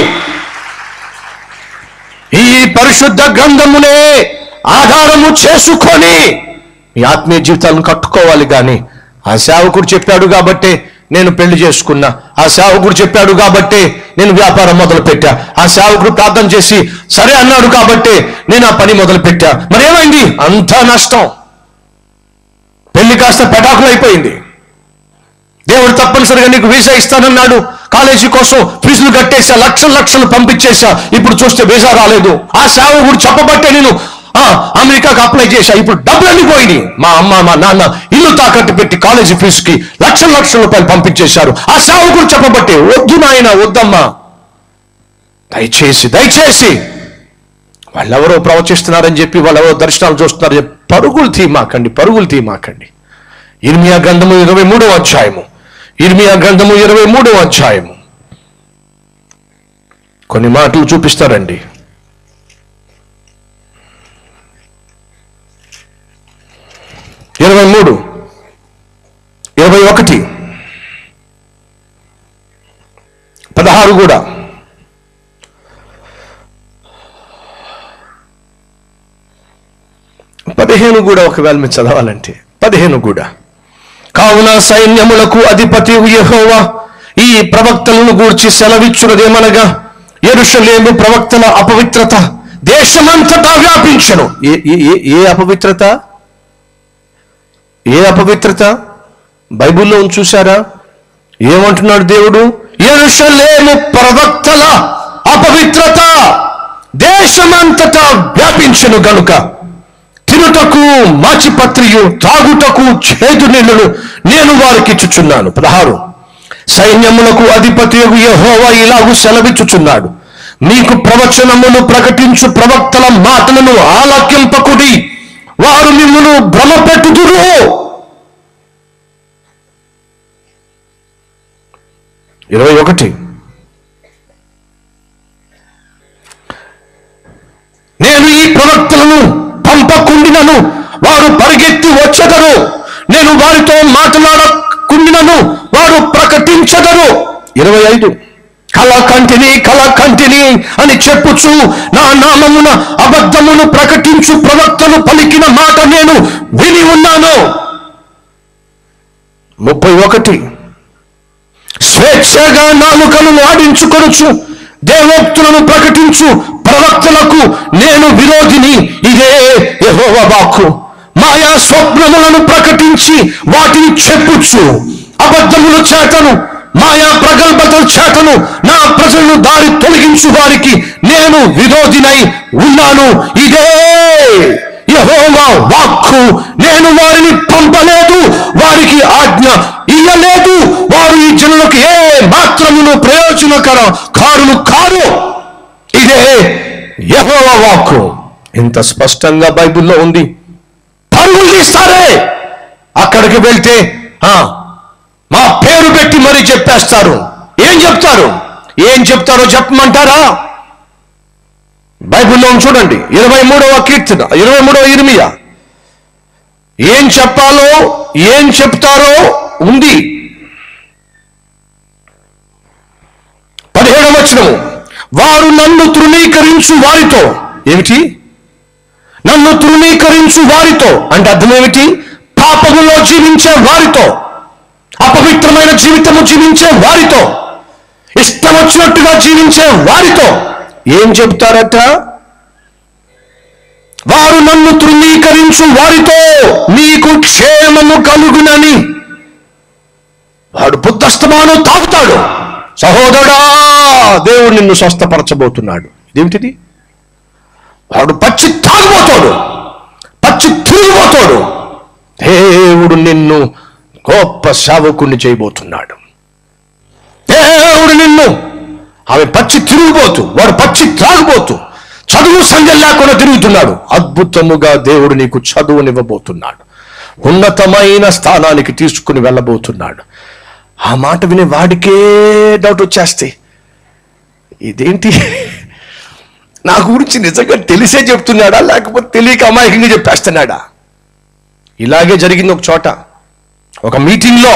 ఈ పరిశుద్ధ గ్రంథమునే ఆధారము చేసుకొని మీ ఆత్మీయ జీవితాలను కట్టుకోవాలి కానీ ఆ సేవకుడు చెప్పాడు కాబట్టి నేను పెళ్లి చేసుకున్నా ఆ సేవకుడు చెప్పాడు కాబట్టి నేను వ్యాపారం మొదలు పెట్టా ఆ సేవకుడు ప్రార్థన చేసి సరే అన్నాడు కాబట్టి నేను ఆ పని మొదలు పెట్టా మరి ఏమైంది అంతా నష్టం పెళ్లి కాస్త పెటాకులు అయిపోయింది దేవుడు తప్పనిసరిగా నీకు వీసా ఇస్తానన్నాడు కాలేజీ కోసం ఫీజులు కట్టేసా లక్షలు లక్షలు పంపించేసా ఇప్పుడు చూస్తే వీసా రాలేదు ఆ సేవకుడు చెప్పబట్టే నేను ఆ, అమెరికాకు అప్లై చేశా ఇప్పుడు డబ్బులన్నీ పోయినాయి మా అమ్మ మా నాన్న ఇల్లు తాకట్టు పెట్టి కాలేజీ ఫీజుకి లక్షల లక్షల రూపాయలు పంపించేశారు ఆ సేవకుడు చెప్పబట్టే వద్దు నాయన వద్దమ్మా దయచేసి దయచేసి వాళ్ళెవరో ప్రవచిస్తున్నారని చెప్పి వాళ్ళెవరో దర్శనాలు చూస్తున్నారని చెప్పి పరుగులు తీమాకండి పరుగులు తీమాకండి ఇర్మియా గ్రంథము ఇరవై మూడవ అధ్యాయము ఇర్మియా గ్రంథము ఇరవై మూడవ అధ్యాయము కొన్ని మాటలు చూపిస్తారండి ఇరవై మూడు ఇరవై ఒకటి పదహారు కూడా పదిహేను కూడా ఒకవేళ మీరు చదవాలంటే పదిహేను కూడా కావున సైన్యములకు అధిపతి యెహోవా ఈ ప్రవక్తలను గూర్చి సెలవిచ్చున్నదేమనగా ఎరుషలేము ప్రవక్తల అపవిత్రత దేశమంతటా వ్యాపించను ఏ ఏ- ఏ- ఏ అపవిత్రత ఏ అపవిత్రత బైబిల్లో ఉంది చూసారా ఏమంటున్నాడు దేవుడు ఎరుషలేము ప్రవక్తల అపవిత్రత దేశమంతటా వ్యాపించను గనుక తినుటకు మాచిపత్రియు త్రాగుటకు చేదు నీళ్లను నేను వారికి ఇచ్చుచున్నాను పదహారు సైన్యములకు అధిపతి యెహోవా ఇలాగు సెలవిచ్చుచున్నాడు మీకు ప్రవచనమును ప్రకటించు ప్రవక్తల మాటలను ఆలకింపకుడి వారు మిమ్మను భ్రమపెట్టుదురు ఇరవై ఒకటి నేను ఈ ప్రవక్తలను పంపకుండినను వారు పరిగెత్తి వచ్చెదరు నేను వారితో మాట్లాడకుండినను వారు ప్రకటించదరు ఇరవై ఐదు కళ కంటిని కళ కంటిని అని చెప్పుచు నా నామమున అబద్ధమును ప్రకటించు ప్రవక్తలు పలికిన మాట నేను విని ఉన్నాను ముప్పై ఒకటి స్వేచ్ఛగా నాలుకను ఆడించుకొనుచు దేవోక్తులను ప్రకటించు ప్రవక్తలకు నేను విరోధిని ఇదే యెహోవా వాక్కు మాయా స్వప్నములను ప్రకటించి వాటిని చెప్పుచు అబద్ధముల చేతను మాయా ప్రగల్భతల చేతను నా ప్రజలను దారి తొలగించు వారికి నేను విరోధినై ఉన్నాను ఇదే యెహోవా వాక్కు నేను వారిని పంపలేదు వారికి ఆజ్ఞ ఇయ్యలేదు వారు ఈ జనులకు ఏ మాత్రమును ప్రయోజనకర కారులు కారు ఇదే యెహోవా వాక్కు ఇంత స్పష్టంగా బైబిల్లో ఉంది పరుగులు తీస్తారే అక్కడికి వెళ్తే ఆ మా పేరు పెట్టి మరీ చెప్పేస్తారు ఏం చెప్తారు ఏం చెప్తారో చెప్పమంటారా బైబిల్లో ఉంది చూడండి ఇరవై మూడవ కీర్తన ఇరవై మూడవ ఇర్మియా ఏం చెప్పాలో ఏం చెప్తారో ఉంది పదిహేడవ వచనము వారు నన్ను తృణీకరించు వారితో ఏమిటి నన్ను తృణీకరించు వారితో అంటే అర్థం ఏమిటి పాపములో జీవించే వారితో అపవిత్రమైన జీవితము జీవించే వారితో ఇష్టం వచ్చినట్టుగా జీవించే వారితో ఏం చెప్తారట వారు నన్ను తృణీకరించు వారితో నీకు క్షేమము కలుగునని వాడు బుద్ధస్తమాను తాగుతాడు సహోదరా దేవుడు నిన్ను స్వస్థపరచబోతున్నాడు ఇదేమిటిది వాడు పచ్చి తాగుబోతాడు పచ్చి తిరిగిపోతాడు దేవుడు నిన్ను గొప్ప సేవకుణ్ణి చేయబోతున్నాడు దేవుడు నిన్ను ఆమె పచ్చి తిరిగిపోతూ వాడు పచ్చి త్రాగుబోతూ చదువు సంధ్య లేకుండా తిరుగుతున్నాడు అద్భుతముగా దేవుడు నీకు చదువునివ్వబోతున్నాడు ఉన్నతమైన స్థానానికి తీసుకుని వెళ్ళబోతున్నాడు ఆ మాట వినే వాడికే డౌట్ వచ్చేస్తే ఇదేంటి నా గురించి నిజంగా తెలిసే చెప్తున్నాడా లేకపోతే తెలియక అమాయకంగా చెప్పేస్తున్నాడా ఇలాగే జరిగింది ఒక చోట ఒక మీటింగ్లో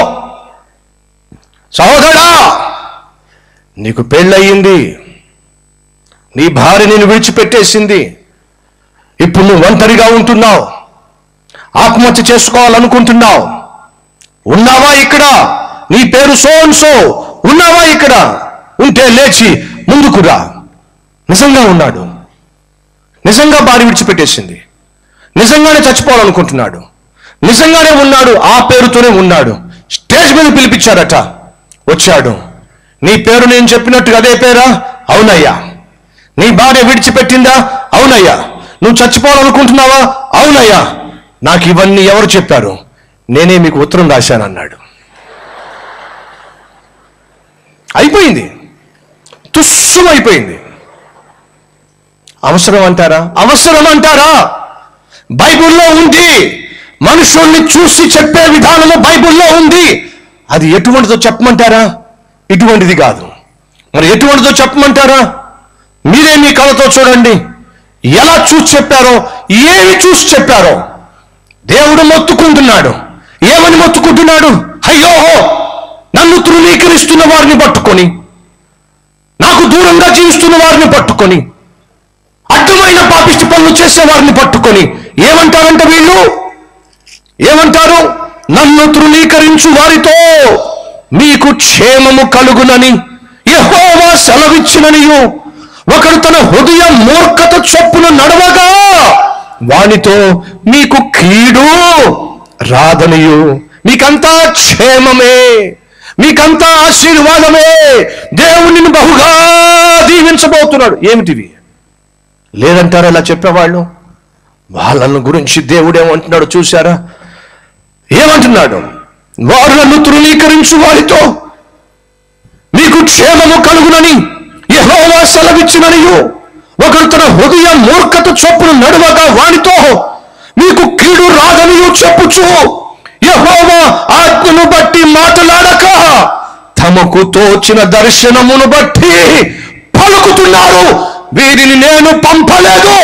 సహోదరా నీకు పెళ్ళయింది నీ భార్య నేను విడిచిపెట్టేసింది ఇప్పుడు నువ్వు ఒంటరిగా ఉంటున్నావు ఆత్మహత్య చేసుకోవాలనుకుంటున్నావు ఉన్నావా ఇక్కడ నీ పేరు సో సో ఉన్నావా ఇక్కడ ఉంటే లేచి ముందుకు రా నిజంగా ఉన్నాడు నిజంగా భార్య విడిచిపెట్టేసింది నిజంగానే చచ్చిపోవాలనుకుంటున్నాడు నిజంగానే ఉన్నాడు ఆ పేరుతోనే ఉన్నాడు స్టేజ్ మీద పిలిపించారట వచ్చాడు నీ పేరు నేను చెప్పినట్టుగా అదే పేరా అవునయ్యా నీ భార్య విడిచిపెట్టిందా అవునయ్యా నువ్వు చచ్చిపోవాలనుకుంటున్నావా అవునయ్యా నాకు ఇవన్నీ ఎవరు చెప్పారు నేనే మీకు ఉత్తరం రాశానన్నాడు అయిపోయింది తుస్సం అయిపోయింది అవసరం అంటారా అవసరం అంటారా బైబిల్లో ఉంది మనుషుల్ని చూసి చెప్పే విధానము బైబిల్లో ఉంది అది ఎటువంటిదో చెప్పమంటారా ఇటువంటిది కాదు మరి ఎటువంటిదో చెప్పమంటారా మీరే మీ కళతో చూడండి ఎలా చూసి చెప్పారో ఏమి చూసి చెప్పారో దేవుడు మొత్తుకుంటున్నాడు ఏమని మొత్తుకుంటున్నాడు అయ్యో నన్ను తృణీకరిస్తున్న వారిని పట్టుకొని నాకు దూరంగా జీవిస్తున్న వారిని పట్టుకొని అడ్డమైన పాపిష్టి పనులు చేసే వారిని పట్టుకొని ఏమంటారంటే వీళ్ళు ఏమంటారు నన్ను తృణీకరించు వారితో మీకు క్షేమము కలుగునని యెహోవా సెలవిచ్చిననియు ఒకడు తన హృదయ మూర్ఖత చొప్పున నడవగా వానితో మీకు కీడు రాదనియు మీకంతా క్షేమమే మీకంతా ఆశీర్వాదమే దేవునిని బహుగా దీవించబోతున్నాడు ఏమిటివి లేదంటారా అలా చెప్పేవాళ్ళు వాళ్ళను గురించి దేవుడు ఏమంటున్నాడు చూశారా ఏమంటున్నాడు వారు నన్ను తృణీకరించు వారితో మీకు క్షేమము కలుగునని యెహోవా సెలవిచ్చిననియు ఒకడు తన హృదయ మూర్ఖత చొప్పున నడువగా వానితో మీకు కీడు రాదనియు చెప్పుచు యెహోవా ఆజ్ఞను బట్టి మాట్లాడక తమకు తోచిన దర్శనమును బట్టి పలుకుతున్నారు వీరిని నేను పంపలేదు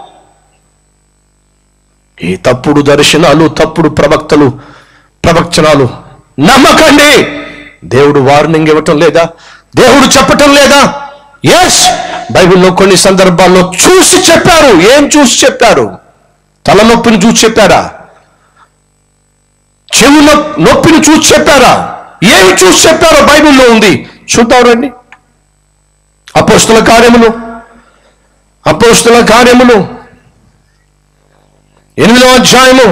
ఈ తప్పుడు దర్శనాలు తప్పుడు ప్రవక్తలు ప్రవచనాలు నమ్మకండి దేవుడు వార్నింగ్ ఇవ్వటం లేదా దేవుడు చెప్పటం లేదా ఎస్ బైబిల్లో కొన్ని సందర్భాల్లో చూసి చెప్పారు ఏం చూసి చెప్పారు తలనొప్పిని చూసి చెప్పారా చెవు నొప్- నొప్పిని చూసి చెప్పారా ఏమి చూసి చెప్పారో బైబిల్లో ఉంది చూద్దాం రండి అపోస్తుల కార్యములు అపోస్తుల కార్యములు ఎనిమిదవ అధ్యాయము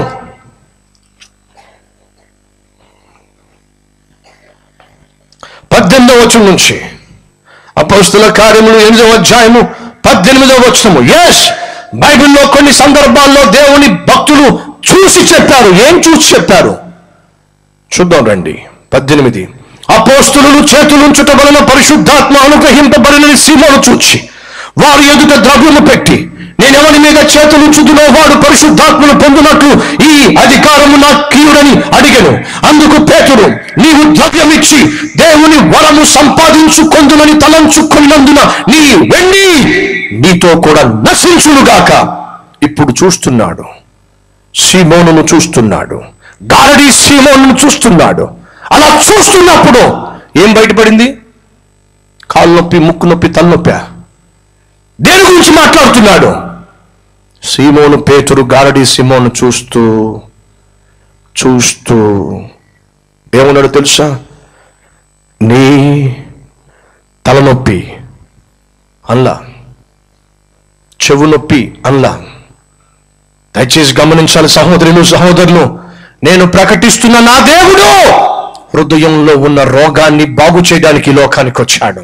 పద్దెనిమిదవ వచనం నుంచి అపోస్తుల కార్యములు ఎనిమిదవ అధ్యాయము పద్దెనిమిదవ వచనము ఎస్ బైబిల్లో కొన్ని సందర్భాల్లో దేవుని భక్తులు చూసి చెప్పారు ఏం చూసి చెప్పారు చూద్దాం రండి పద్దెనిమిది అపోస్తులు చేతులుంచుట వలన పరిశుద్ధాత్మ అనుగ్రహింపబడినని సీమను చూచి వారి ఎదుట ద్రవ్యము పెట్టి నేనెవరి మీద చేతులుంచుదునో వాడు పరిశుద్ధాత్మను పొందినట్లు ఈ అధికారము నా కీయుడని అడిగను అందుకు పేతుడు నీవు ద్రవ్యమిచ్చి దేవుని వరము సంపాదించుకొందునని తలంచుకున్నందున నీ వెండి నీతో కూడా నశించునుగాక ఇప్పుడు చూస్తున్నాడు సీమోనును చూస్తున్నాడు గారడి సీమోనును చూస్తున్నాడు అలా చూస్తున్నప్పుడు ఏం బయటపడింది కాలు నొప్పి ముక్కు నొప్పి తలనొప్పి దేని గురించి మాట్లాడుతున్నాడు సీమోను పేతురు గారడి సీమోను చూస్తూ చూస్తూ ఏమన్నాడు తెలుసా నీ తలనొప్పి అల్లా చెవు నొప్పి అల్లా దయచేసి గమనించాలి సహోదరులు సహోదరులు నేను ప్రకటిస్తున్న నా దేవుడు హృదయంలో ఉన్న రోగాన్ని బాగు చేయడానికి ఈ లోకానికి వచ్చాడు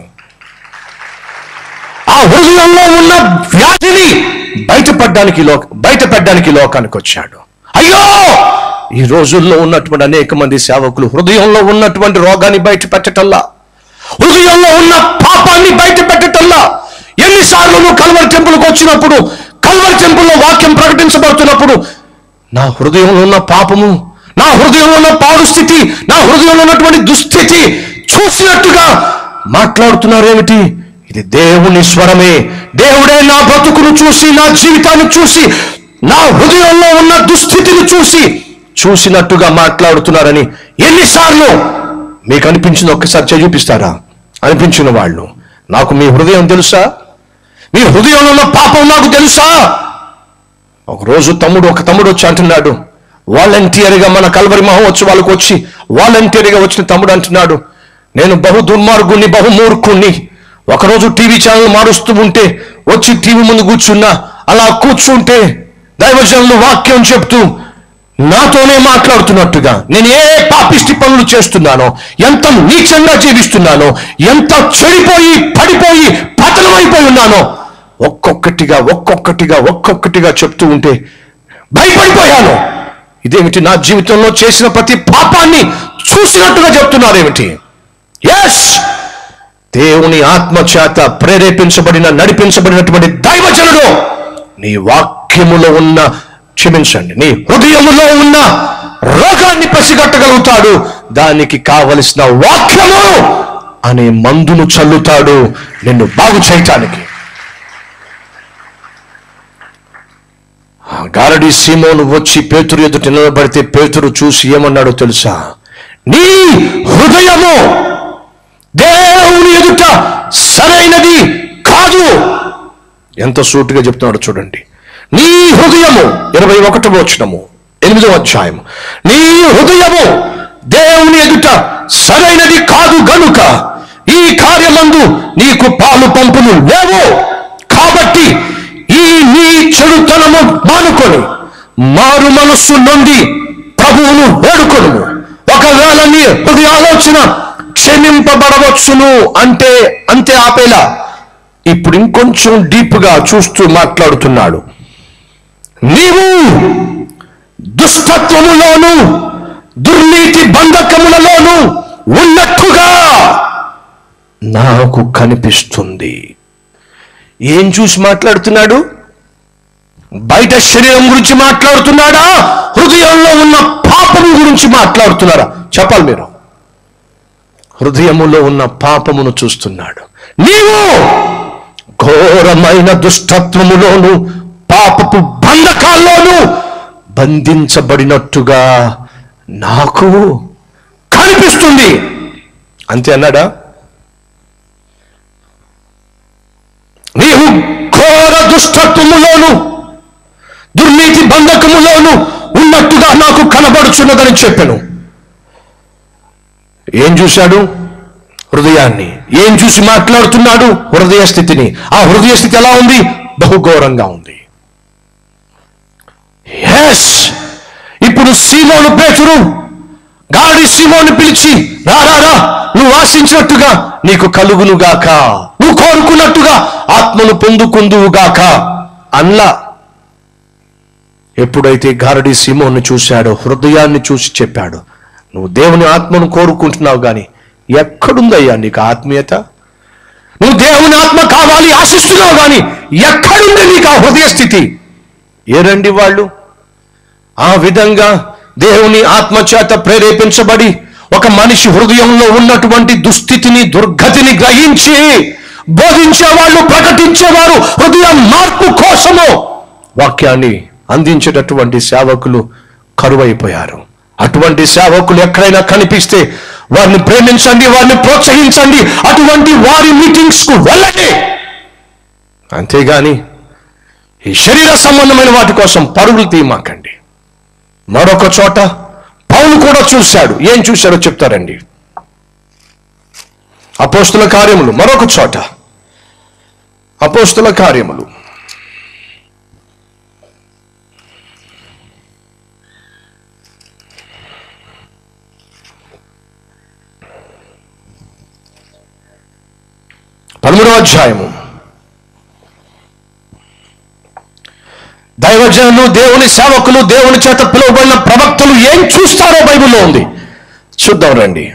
ఆ హృదయంలో ఉన్న వ్యాధిని బయటపడడానికి లోక బయటపడడానికి ఈ లోకానికి వచ్చాడు అయ్యో ఈ రోజుల్లో ఉన్నటువంటి అనేక మంది సేవకులు హృదయంలో ఉన్నటువంటి రోగాన్ని బయట పెట్టటల్లా హృదయంలో ఉన్న పాపాన్ని బయట పెట్టటల్లా ఎన్నిసార్లు నువ్వు కల్వరి టెంపుల్కి వచ్చినప్పుడు కల్వరి టెంపుల్లో వాక్యం ప్రకటించబడుతున్నప్పుడు నా హృదయంలో ఉన్న పాపము నా హృదయంలో ఉన్న పాడు స్థితి నా హృదయంలో ఉన్నటువంటి దుస్థితి చూసినట్టుగా మాట్లాడుతున్నారేమిటి ఇది దేవుని స్వరమే దేవుడే నా బ్రతుకును చూసి నా జీవితాన్ని చూసి నా హృదయంలో ఉన్న దుస్థితిని చూసి చూసినట్టుగా మాట్లాడుతున్నారని ఎన్నిసార్లు మీకు అనిపించింది ఒక్కసారి చేయి చూపిస్తారా అనిపించిన వాళ్ళు నాకు మీ హృదయం తెలుసా మీ హృదయంలో ఉన్న పాపం నాకు తెలుసా ఒకరోజు తమ్ముడు ఒక తమ్ముడు వచ్చి అంటున్నాడు వాలంటీర్గా మన కల్వరి మహోత్సవాలకు వచ్చి వాలంటీర్గా వచ్చిన తమ్ముడు అంటున్నాడు నేను బహు దుర్మార్గుణ్ణి బహు మూర్ఖుణ్ణి ఒకరోజు టీవీ ఛానల్ మారుస్తూ ఉంటే వచ్చి టీవీ ముందు కూర్చున్నా అలా కూర్చుంటే దైవజనులు వాక్యం చెప్తూ నాతోనే మాట్లాడుతున్నట్టుగా నేను ఏ పాపిష్టి పనులు చేస్తున్నానో ఎంత నీచంగా జీవిస్తున్నానో ఎంత చెడిపోయి పడిపోయి పతనమైపోయి ఉన్నానో ఒక్కొక్కటిగా ఒక్కొక్కటిగా ఒక్కొక్కటిగా చెప్తూ ఉంటే భయపడిపోయాను ఇదేమిటి నా జీవితంలో చేసిన ప్రతి పాపాన్ని చూసినట్టుగా చెప్తున్నారేమిటి ఎస్ దేవుని ఆత్మ చేత ప్రేరేపించబడిన నడిపించబడినటువంటి దైవజనుడు నీ వాక్యములో ఉన్న క్షమించండి నీ హృదయములో ఉన్న రోగాన్ని పసిగట్టగలుగుతాడు దానికి కావలసిన వాక్యము అనే మందును చల్లుతాడు నిన్ను బాగు చేయటానికి ఆ గారడి సీమోను వచ్చి పేతురు ఎదుట నిలబడితే పేతురు చూసి ఏమన్నాడో తెలుసా నీ హృదయము దేవుని ఎదుట సరైనది కాదు ఎంత సూటిగా చెప్తున్నాడు చూడండి నీ హృదయము ఇరవై ఒకటవ వచనము ఎనిమిదవ అధ్యాయము నీ హృదయము దేవుని ఎదుట సరైనది కాదు గనుక ఈ కార్యమందు నీకు పాలు పంపులు లేవు కాబట్టి ఈ నీ చెడుతనము మానుకొని మారు మనస్సు నుండి ప్రభువును వేడుకొను ఒకవేళ నీ హృదయ ఆలోచన క్షమింపబడవచ్చును అంటే అంతే ఆపేలా ఇప్పుడు ఇంకొంచెం డీప్ గా చూస్తూ మాట్లాడుతున్నాడు నీవు దుష్టత్వములోను దుర్నీతి బంధకములలోను ఉన్నట్టుగా నాకు కనిపిస్తుంది ఏం చూసి మాట్లాడుతున్నాడు బయట శరీరం గురించి మాట్లాడుతున్నాడా హృదయంలో ఉన్న పాపము గురించి మాట్లాడుతున్నారా చెప్పాలి మీరు హృదయములో ఉన్న పాపమును చూస్తున్నాడు నీవు ఘోరమైన దుష్టత్వములోను పాపపు బంధకాల్లోను బంధించబడినట్టుగా నాకు కనిపిస్తుంది అంతే అన్నాడా నీవు ఘోర దుష్టత్వములోను దుర్నీతి బంధకములోను ఉన్నట్టుగా నాకు కనబడుచున్నదని చెప్పాను ఏం చూశాడు హృదయాన్ని ఏం చూసి మాట్లాడుతున్నాడు హృదయ స్థితిని ఆ హృదయ స్థితి ఎలా ఉంది బహుఘోరంగా ఉంది ఎస్ ఇప్పుడు సీమోను పేతురు గాడి సీమోను పిలిచి రా రా రా నువ్వు ఆశించినట్టుగా నీకు కలుగును గాక నువ్వు కోరుకున్నట్టుగా ఆత్మను పొందుకుందువు గాక అన్లా ఎప్పుడైతే గారడి సీమోను చూశాడో హృదయాన్ని చూసి చెప్పాడు నువ్వు దేవుని ఆత్మను కోరుకుంటున్నావు గాని ఎక్కడుందయ్యా నీకు ఆత్మీయత నువ్వు దేవుని ఆత్మ కావాలి ఆశిస్తున్నావు గాని ఎక్కడుంది నీకు ఆ హృదయ స్థితి ఏరండి వాళ్ళు ఆ విధంగా దేవుని ఆత్మ చేత ప్రేరేపించబడి ఒక మనిషి హృదయంలో ఉన్నటువంటి దుస్థితిని దుర్గతిని గ్రహించి బోధించేవాళ్ళు ప్రకటించేవారు హృదయ మార్పు కోసము వాక్యాన్ని అందించేటటువంటి సేవకులు కరువైపోయారు అటువంటి సేవకులు ఎక్కడైనా కనిపిస్తే వారిని ప్రేమించండి వారిని ప్రోత్సహించండి అటువంటి వారి మీటింగ్స్ కు వెళ్ళండి అంతేగాని ఈ శరీర సంబంధమైన వాటి కోసం పరుగులు తీయమాకండి మరొక చోట పౌలు కూడా చూశాడు ఏం చూశాడో చెప్తారండి అపోస్తుల కార్యములు మరొక చోట అపోస్తుల కార్యములు పదమూడవ అధ్యాయము దైవజనులు దేవుని సేవకులు దేవుని చేత పిలువబడిన ప్రవక్తలు ఏం చూస్తారో బైబిల్లో ఉంది చూద్దాం రండి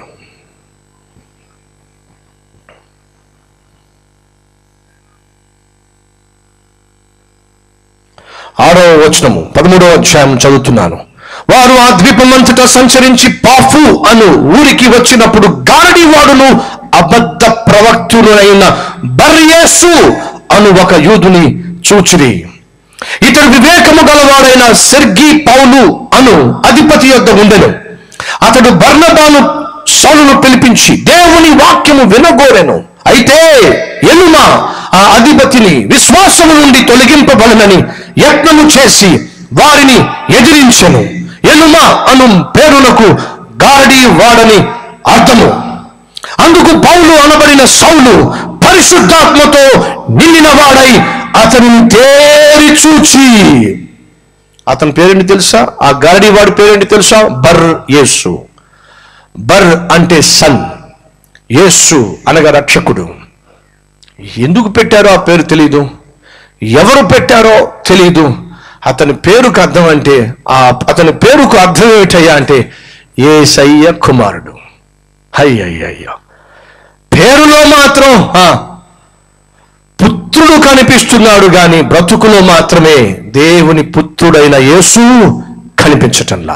ఆరో వచనము పదమూడవ అధ్యాయం చదువుతున్నాను వారు ఆ ద్వీపమంతటా సంచరించి పాఫు అను ఊరికి వచ్చినప్పుడు గారడి వాడును అబద్ధ ప్రవక్తుడైన బర్యేసు అను ఒక యూదుని చూచిరి ఇతడు వివేకము గలవాడైన సెర్గి పౌలు అను అధిపతి యొద్ద ఉండెను అతడు బర్నబాను సౌలును పిలిపించి దేవుని వాక్యము వినగోరెను అయితే ఎనుమ ఆ అధిపతిని విశ్వాసము నుండి తొలగింపబడనని యత్నము చేసి వారిని ఎదిరించెను ఎనుమ అను పేరునకు గారడి వాడని అర్థము అందుకు పౌలు అనబడిన సౌలు పరిశుద్ధాత్మతో నిండిన వాడై అతనిని తేరి చూచి అతని పేరేంటి తెలుసా ఆ గారడి వాడి పేరేంటి తెలుసా బర్ యేసు బర్ అంటే సన్ యేసు అనగా రక్షకుడు ఎందుకు పెట్టారో ఆ పేరు తెలీదు ఎవరు పెట్టారో తెలీదు అతని పేరుకు అర్థం అంటే ఆ అతని పేరుకు అర్థం ఏమిటయ్యా అంటే ఏసయ్య కుమారుడు అయ్యయ్యయ్యో పేరులో మాత్రం ఆ, పుత్ర పుత్రుడు కనిపిస్తున్నాడు గాని బ్రతుకులో మాత్రమే దేవుని పుత్రుడైన యేసు కనిపించటంలా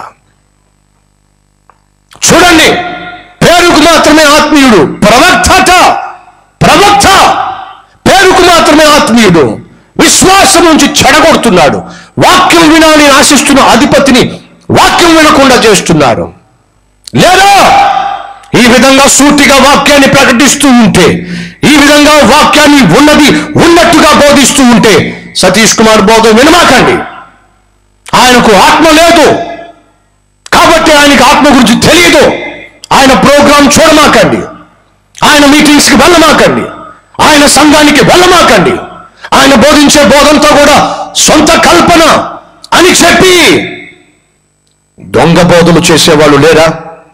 చూడండి పేరుకు మాత్రమే ఆత్మీయుడు ప్రవక్తట ప్రవక్త పేరుకు మాత్రమే ఆత్మీయుడు విశ్వాసం నుంచి చెడగొడుతున్నాడు వాక్యం వినాలని ఆశిస్తున్న అధిపతిని వాక్యం వినకుండా చేస్తున్నారు లేదా ఈ విధంగా సూటిగా వాక్యాన్ని ప్రకటిస్తూ ఉంటే ఈ విధంగా వాక్యాన్ని ఉన్నది ఉన్నట్టుగా బోధిస్తూ ఉంటే సతీష్ కుమార్ బోధ వినమాకండి ఆయనకు ఆత్మ లేదు కాబట్టి ఆయనకు ఆత్మ గురించి తెలియదు ఆయన ప్రోగ్రాం చూడమాకండి ఆయన మీటింగ్స్కి వెళ్ళమాకండి ఆయన సంఘానికి వెళ్ళమాకండి ఆయన బోధించే బోధంతో కూడా సొంత కల్పన అని చెప్పి దొంగ బోధలు చేసేవాళ్ళు లేరా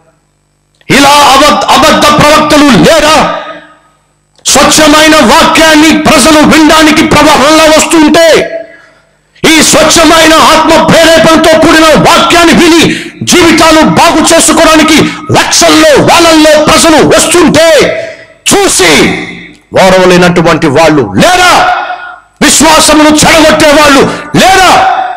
ఇలా అబద్ధ అబద్ధ ప్రవక్తలు లేరా స్వచ్ఛమైన వాక్యాన్ని ప్రజలు వినడానికి ప్రవాహంలో వస్తుంటే ఈ స్వచ్ఛమైన ఆత్మ ప్రేరేపణతో కూడిన వాక్యాన్ని విని జీవితాలు బాగు చేసుకోవడానికి లక్షల్లో వేలల్లో ప్రజలు వస్తుంటే చూసి ఓరవలేనటువంటి వాళ్ళు లేరా విశ్వాసమును చెడగొట్టే వాళ్ళు లేరా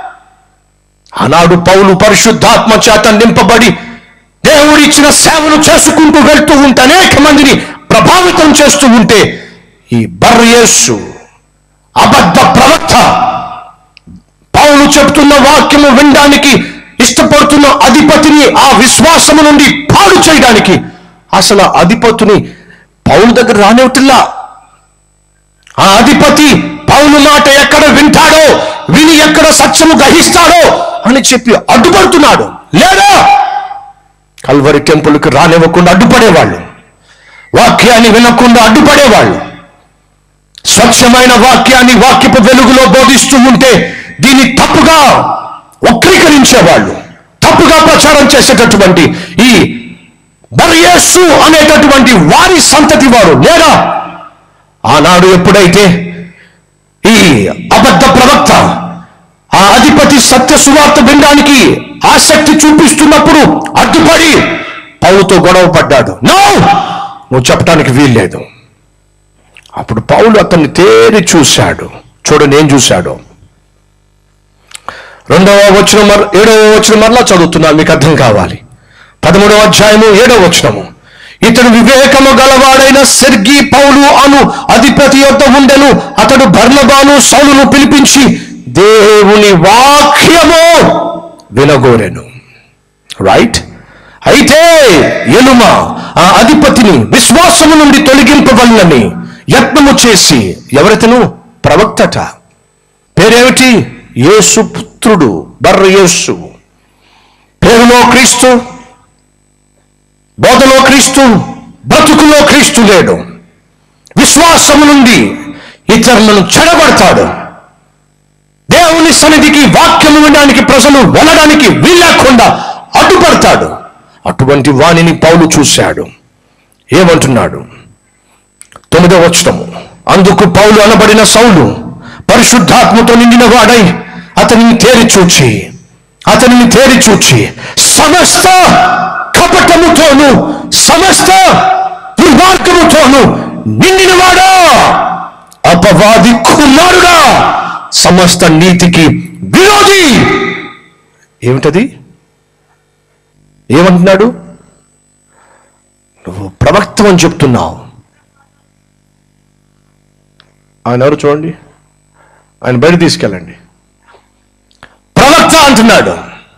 ఆనాడు పౌలు పరిశుద్ధాత్మ చేత నింపబడి దేవుడు ఇచ్చిన సేవను చేసుకుంటూ వెళ్తూ ఉంటే అనేక మందిని ప్రభావితం చేస్తూ ఉంటే ఈ బర్యేసు అబద్ధ ప్రవక్త పౌలు చెప్తున్న వాక్యము వినడానికి ఇష్టపడుతున్న అధిపతిని ఆ విశ్వాసము నుండి పాడు చేయడానికి అసలు ఆ అధిపతిని పౌలు దగ్గర రానివ్వటిల్లా ఆ అధిపతి పౌలు మాట ఎక్కడ వింటాడో విని ఎక్కడ సత్యము గ్రహిస్తాడో అని చెప్పి అడ్డుపడుతున్నాడు లేదా కల్వరి టెంపుల్కి రానివ్వకుండా అడ్డుపడేవాళ్ళు వాక్యాన్ని వినకుండా అడ్డుపడేవాళ్ళు స్వచ్ఛమైన వాక్యాన్ని వాక్యపు వెలుగులో బోధిస్తూ ఉంటే దీన్ని తప్పుగా వక్రీకరించేవాళ్ళు తప్పుగా ప్రచారం చేసేటటువంటి ఈ బర్యేసు అనేటటువంటి వారి సంతతి వారు లేరా ఆనాడు ఎప్పుడైతే ఈ అబద్ధ ప్రవక్త ఆ అధిపతి సత్య సువార్త వినడానికి ఆసక్తి చూపిస్తున్నప్పుడు అడ్డుపడి పౌలుతో గొడవ పడ్డాడు నో నువ్వు చెప్పడానికి వీల్లేదు అప్పుడు పౌలు అతన్ని తేరి చూశాడు చూడండి ఏం చూశాడు రెండవ వచ్చిన మర ఏడవ వచ్చిన మరలా చదువుతున్నా మీకు అర్థం కావాలి పదమూడవ అధ్యాయము ఏడవ వచనము ఇతడు వివేకము గలవాడైన సెర్గి పౌలు అను అధిపతి యొద్ద ఉండెను అతడు బర్నబాను సౌలును పిలిపించి దేవుని వాక్యము వినగోరెను రైట్ అయితే ఎలుమ ఆ అధిపతిని విశ్వాసము నుండి తొలగింపవలనని యత్నము చేసి ఎవరితను ప్రవక్తట పేరేమిటి యేసు పుత్రుడు బర్ర యేసు పేరులో క్రీస్తు బోధలో క్రీస్తు బ్రతుకులో క్రీస్తు లేడు విశ్వాసము నుండి ఇతరులను చెడగొడతాడు దేవుని సన్నిధికి వాక్యము వినడానికి ప్రజలు వెళ్ళడానికి వీల్లేకుండా అడ్డుపడతాడు అటువంటి వాణిని పౌలు చూశాడు ఏమంటున్నాడు తొమ్మిదవ వచనము అందుకు పౌలు అనబడిన సౌలు పరిశుద్ధాత్మతో నిండిన వాడై అతనిని తేరి చూచి అతనిని తేరి చూచి సమస్త కపటముతోను సమస్త దుర్మార్గముతోను నిండినవాడా అపవాది కుమారుడా సమస్త నీతికి విరోధి ఏమిటది ఏమంటున్నాడు నువ్వు ప్రవక్తం అని చెప్తున్నావు ఆయన ఎవరు చూడండి ఆయన బయట తీసుకెళ్ళండి ప్రవక్త అంటున్నాడు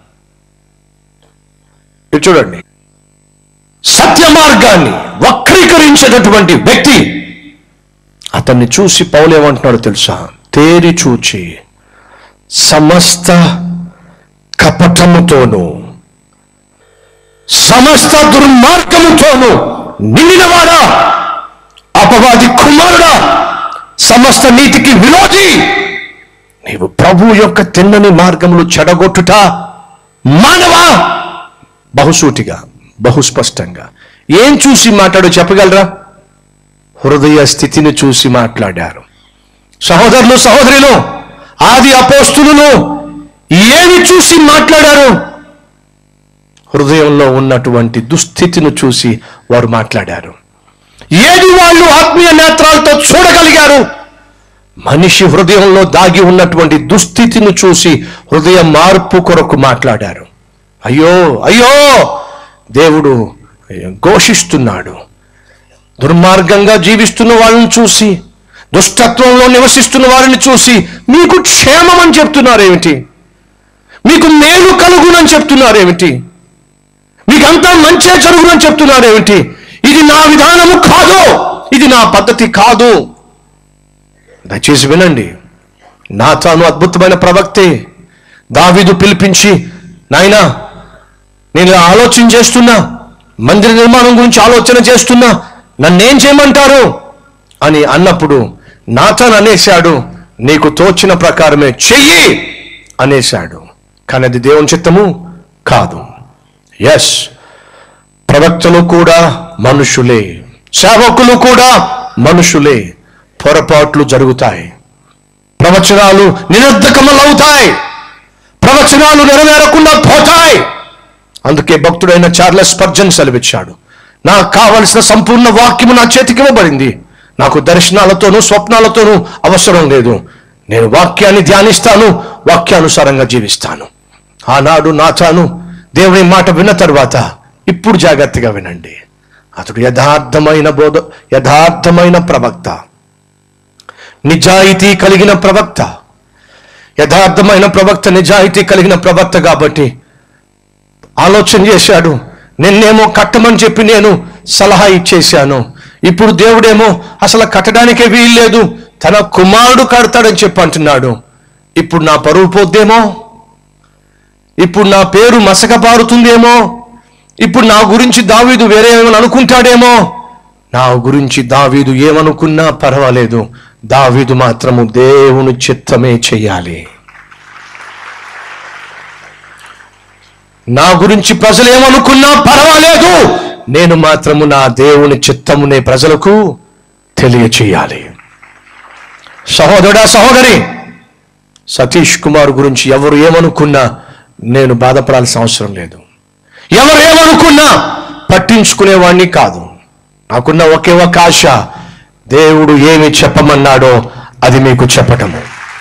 ఇది చూడండి సత్య మార్గాన్ని వక్రీకరించేటటువంటి వ్యక్తి అతన్ని చూసి పౌలు ఏమంటున్నాడు తెలుసా తేరి చూచి సమస్త కపటముతోను సమస్త దుర్మార్గముతోను నిండినవాడా అపవాది కుమారుడా సమస్త నీతికి విరోధి నీవు ప్రభు యొక్క తిన్నని మార్గములు చెడగొట్టుట మానవా బహుసూటిగా బహుస్పష్టంగా ఏం చూసి మాట్లాడో చెప్పగలరా హృదయ స్థితిని చూసి మాట్లాడారు సహోదరులు సహోదరులు ఆది అపోస్తులు ఏమి చూసి మాట్లాడారు హృదయంలో ఉన్నటువంటి దుస్థితిని చూసి వారు మాట్లాడారు ఏది వాళ్ళు ఆత్మీయ నేత్రాలతో చూడగలిగారు మనిషి హృదయంలో దాగి ఉన్నటువంటి దుస్థితిని చూసి హృదయ మార్పు కొరకు మాట్లాడారు అయ్యో అయ్యో దేవుడు ఘోషిస్తున్నాడు దుర్మార్గంగా జీవిస్తున్న వాళ్ళని చూసి దుష్టత్వంలో నివసిస్తున్న వారిని చూసి మీకు క్షేమం అని చెప్తున్నారేమిటి మీకు మేలు కలుగునని చెప్తున్నారేమిటి మీకంతా మంచే జరుగునని చెప్తున్నారేమిటి ఇది నా విధానము కాదు ఇది నా పద్ధతి కాదు దయచేసి వినండి నా తాను అద్భుతమైన ప్రవక్తే దావీదు పిలిపించి నాయనా నేను ఇలా ఆలోచన చేస్తున్నా మందిర నిర్మాణం గురించి ఆలోచన చేస్తున్నా నన్నేం చేయమంటారు అని అన్నప్పుడు నాథన్ అనేశాడు నీకు తోచిన ప్రకారమే చెయ్యి అనేశాడు కానీ అది దేవుని చిత్తము కాదు ఎస్ ప్రవక్తలు కూడా మనుషులే సేవకులు కూడా మనుషులే పొరపాట్లు జరుగుతాయి ప్రవచనాలు నిరర్ధకములవుతాయి ప్రవచనాలు నెరవేరకుండా పోతాయి అందుకే భక్తుడైన చార్లెస్ స్పర్జన్ సెలవిచ్చాడు నాకు కావలసిన సంపూర్ణ వాక్యము నా చేతికి ఇవ్వబడింది నాకు దర్శనాలతోనూ స్వప్నాలతోనూ అవసరం లేదు నేను వాక్యాన్ని ధ్యానిస్తాను వాక్యానుసారంగా జీవిస్తాను ఆనాడు నాచాను దేవుని మాట విన్న తర్వాత ఇప్పుడు జాగ్రత్తగా వినండి అతడు యథార్థమైన బోధ యథార్థమైన ప్రవక్త నిజాయితీ కలిగిన ప్రవక్త యథార్థమైన ప్రవక్త నిజాయితీ కలిగిన ప్రవక్త కాబట్టి ఆలోచన చేశాడు నిన్నేమో కట్టమని చెప్పి నేను సలహా ఇచ్చేశాను ఇప్పుడు దేవుడేమో అసలు కట్టడానికే వీల్లేదు తన కుమారుడు కడతాడని చెప్పి అంటున్నాడు ఇప్పుడు నా పరువు పోద్దేమో ఇప్పుడు నా పేరు మసకపారుతుందేమో ఇప్పుడు నా గురించి దావీదు వేరే ఏమైనా అనుకుంటాడేమో నా గురించి దావీదు ఏమనుకున్నా పర్వాలేదు దావీదు మాత్రము దేవుని చిత్తమే చెయ్యాలి నా గురించి ప్రజలు ఏమనుకున్నా పర్వాలేదు నేను మాత్రము నా దేవుని చిత్తమునే ప్రజలకు తెలియచేయాలి సహోదరుడా సహోదరి సతీష్ కుమార్ గురించి ఎవరు ఏమనుకున్నా నేను బాధపడాల్సిన అవసరం లేదు ఎవరు ఏమనుకున్నా పట్టించుకునేవాణ్ణి కాదు నాకున్న ఒకే ఒక ఆశ దేవుడు ఏమి చెప్పమన్నాడో అది మీకు చెప్పటము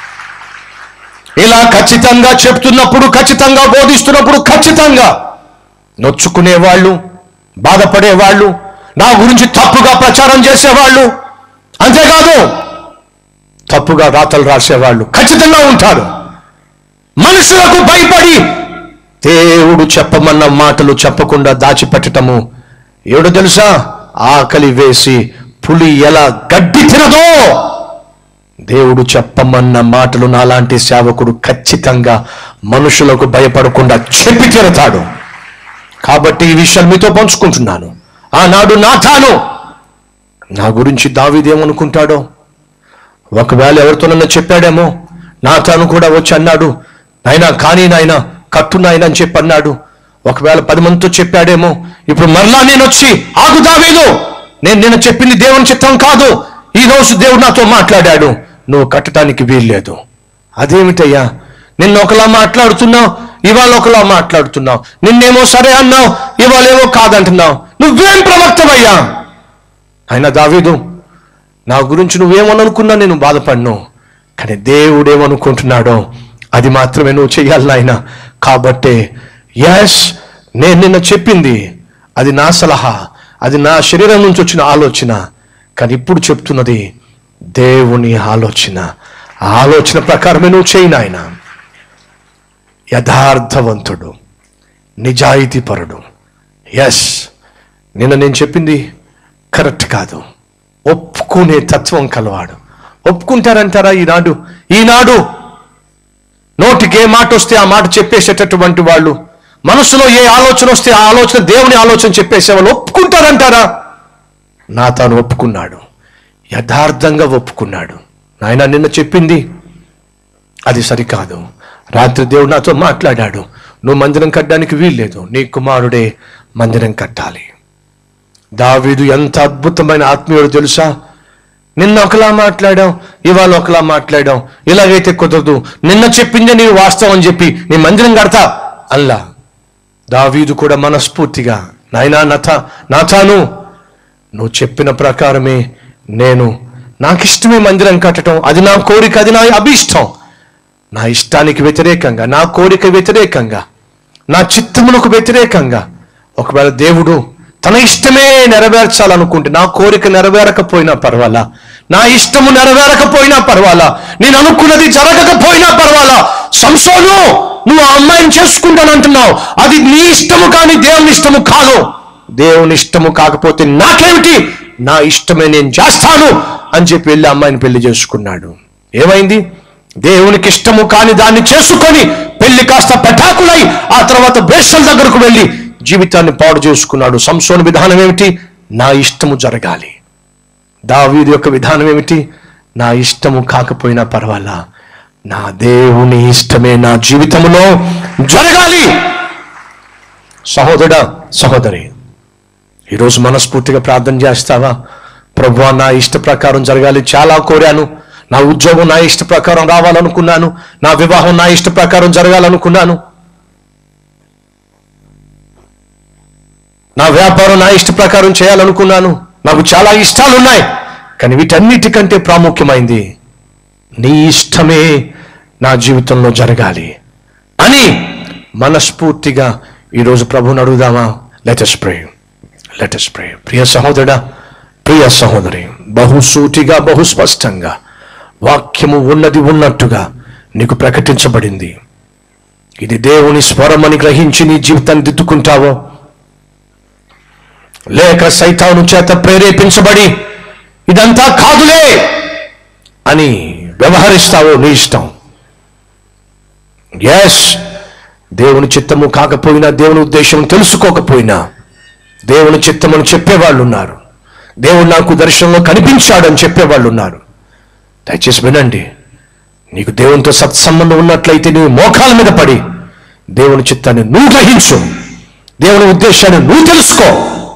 ఇలా ఖచ్చితంగా చెప్తున్నప్పుడు ఖచ్చితంగా బోధిస్తున్నప్పుడు ఖచ్చితంగా నొచ్చుకునేవాళ్ళు బాధపడేవాళ్ళు నా గురించి తప్పుగా ప్రచారం చేసేవాళ్ళు అంతేకాదు తప్పుగా రాతలు రాసేవాళ్ళు ఖచ్చితంగా ఉంటారు మనుషులకు భయపడి దేవుడు చెప్పమన్న మాటలు చెప్పకుండా దాచిపెట్టటము ఏడు తెలుసా ఆకలి వేసి పులి ఎలా గడ్డి తినదో దేవుడు చెప్పమన్న మాటలు నాలాంటి సేవకుడు ఖచ్చితంగా మనుషులకు భయపడకుండా చెప్పి తీరతాడు కాబట్టి ఈ విషయాలు మీతో పంచుకుంటున్నాను ఆనాడు నాథాను నా గురించి దావీదేమనుకుంటాడో ఒకవేళ ఎవరితోనన్నా చెప్పాడేమో నాథాను కూడా వచ్చి అన్నాడు నాయనా కానీ నాయన కట్టు నాయన అని చెప్పి అన్నాడు ఒకవేళ పది మందితో చెప్పాడేమో ఇప్పుడు మరలా నేను వచ్చి ఆగు దావీదు నేను నిన్న చెప్పింది దేవుని చిత్తం కాదు ఈ రోజు దేవుడు నాతో మాట్లాడాడు నువ్వు కట్టడానికి వీల్లేదు అదేమిటయ్యా నిన్న ఒకలా మాట్లాడుతున్నావు ఇవాళ ఒకలా మాట్లాడుతున్నావు నిన్నేమో సరే అన్నావు ఇవాళేమో కాదంటున్నావు నువ్వేం ప్రవక్తవయ్యా ఆయన దావీదు నా గురించి నువ్వేమనుకున్నా నేను బాధపడ్ను కానీ దేవుడు ఏమనుకుంటున్నాడో అది మాత్రమే నువ్వు చెయ్యాలి నాయన కాబట్టే ఎస్ నేను నిన్న చెప్పింది అది నా సలహా అది నా శరీరం నుంచి వచ్చిన ఆలోచన కానీ ఇప్పుడు చెప్తున్నది దేవుని ఆలోచన ఆ ఆలోచన ప్రకారమే నువ్వు చేయి నాయన యథార్థవంతుడు నిజాయితీపరుడు ఎస్ నిన్న నేను చెప్పింది కరెక్ట్ కాదు ఒప్పుకునే తత్వం కలవాడు ఒప్పుకుంటారంటారా ఈనాడు ఈనాడు నోటికి ఏ మాట వస్తే ఆ మాట చెప్పేసేటటువంటి వాళ్ళు మనసులో ఏ ఆలోచన వస్తే ఆ ఆలోచన దేవుని ఆలోచన చెప్పేసే వాళ్ళు ఒప్పుకుంటారంటారా నా తాను ఒప్పుకున్నాడు యథార్థంగా ఒప్పుకున్నాడు నాయన నిన్న చెప్పింది అది సరికాదు రాత్రి దేవుడు నాతో మాట్లాడాడు నువ్వు మందిరం కట్టడానికి వీల్లేదు నీ కుమారుడే మందిరం కట్టాలి దావీదు ఎంత అద్భుతమైన ఆత్మీయుడు తెలుసా నిన్న ఒకలా మాట్లాడాం ఇవాళ ఒకలా మాట్లాడాం ఇలాగైతే కుదరదు నిన్న చెప్పిందే నీవు వాస్తవం అని చెప్పి నీ మందిరం కడతా అల్లా దావీదు కూడా మనస్ఫూర్తిగా నాయనా నథ నాథాను నువ్వు చెప్పిన ప్రకారమే నేను నాకు ఇష్టమే మందిరం కట్టడం అది నా కోరిక అది నా అభిష్టం నా ఇష్టానికి వ్యతిరేకంగా నా కోరిక వ్యతిరేకంగా నా చిత్తమునకు వ్యతిరేకంగా ఒకవేళ దేవుడు తన ఇష్టమే నెరవేర్చాలనుకుంటే నా కోరిక నెరవేరకపోయినా పర్వాలా నా ఇష్టము నెరవేరకపోయినా పర్వాలా నేను అనుకున్నది జరగకపోయినా పర్వాలా సంసోను నువ్వు ఆ అమ్మాయిని చేసుకుంటానంటున్నావు అది నీ ఇష్టము కానీ దేవుని ఇష్టము కాదు దేవుని ఇష్టము కాకపోతే నాకేమిటి నా ఇష్టమే నేను చేస్తాను అని చెప్పి వెళ్ళి అమ్మాయిని పెళ్లి చేసుకున్నాడు ఏమైంది దేవునికి ఇష్టము కాని దాన్ని చేసుకొని పెళ్లి కాస్త పటాకులై ఆ తర్వాత వేషల దగ్గరకు వెళ్ళి జీవితాన్ని పాడు చేసుకున్నాడు సంసోని విధానం ఏమిటి నా ఇష్టము జరగాలి దావీదు యొక్క విధానం ఏమిటి నా ఇష్టము కాకపోయినా పర్వాలా నా దేవుని ఇష్టమే నా జీవితంలో జరగాలి సహోదరుడా సహోదరి ఈరోజు మనస్ఫూర్తిగా ప్రార్థన చేస్తావా ప్రభు నా ఇష్ట ప్రకారం జరగాలి చాలా కోరాను నా ఉద్యోగం నా ఇష్ట ప్రకారం రావాలనుకున్నాను నా వివాహం నా ఇష్ట ప్రకారం జరగాలనుకున్నాను నా వ్యాపారం నా ఇష్ట ప్రకారం చేయాలనుకున్నాను నాకు చాలా ఇష్టాలు ఉన్నాయి కానీ వీటన్నిటికంటే ప్రాముఖ్యమైంది నీ ఇష్టమే నా జీవితంలో జరగాలి అని మనస్ఫూర్తిగా ఈరోజు ప్రభుని అడుగుదామా లెటస్ ప్రే లెటస్ ప్రే ప్రియ సహోదరుడా ప్రియ సహోదరి బహుసూటిగా బహుస్పష్టంగా వాక్యము ఉన్నది ఉన్నట్టుగా నీకు ప్రకటించబడింది ఇది దేవుని స్వరమని గ్రహించి నీ జీవితాన్ని దిద్దుకుంటావో లేక సైతాను చేత ప్రేరేపించబడి ఇదంతా కాదులే అని వ్యవహరిస్తావో నీ ఇష్టం ఎస్ దేవుని చిత్తము కాకపోయినా దేవుని ఉద్దేశం తెలుసుకోకపోయినా దేవుని చిత్తమని చెప్పేవాళ్ళు ఉన్నారు దేవుడు నాకు దర్శనంలో కనిపించాడని చెప్పేవాళ్ళు ఉన్నారు దయచేసి వినండి నీకు దేవునితో సత్సంబంధం ఉన్నట్లయితే నీ మోకాల మీద పడి దేవుని చిత్తాన్ని నువ్వు గ్రహించు దేవుని ఉద్దేశాన్ని నువ్వు తెలుసుకో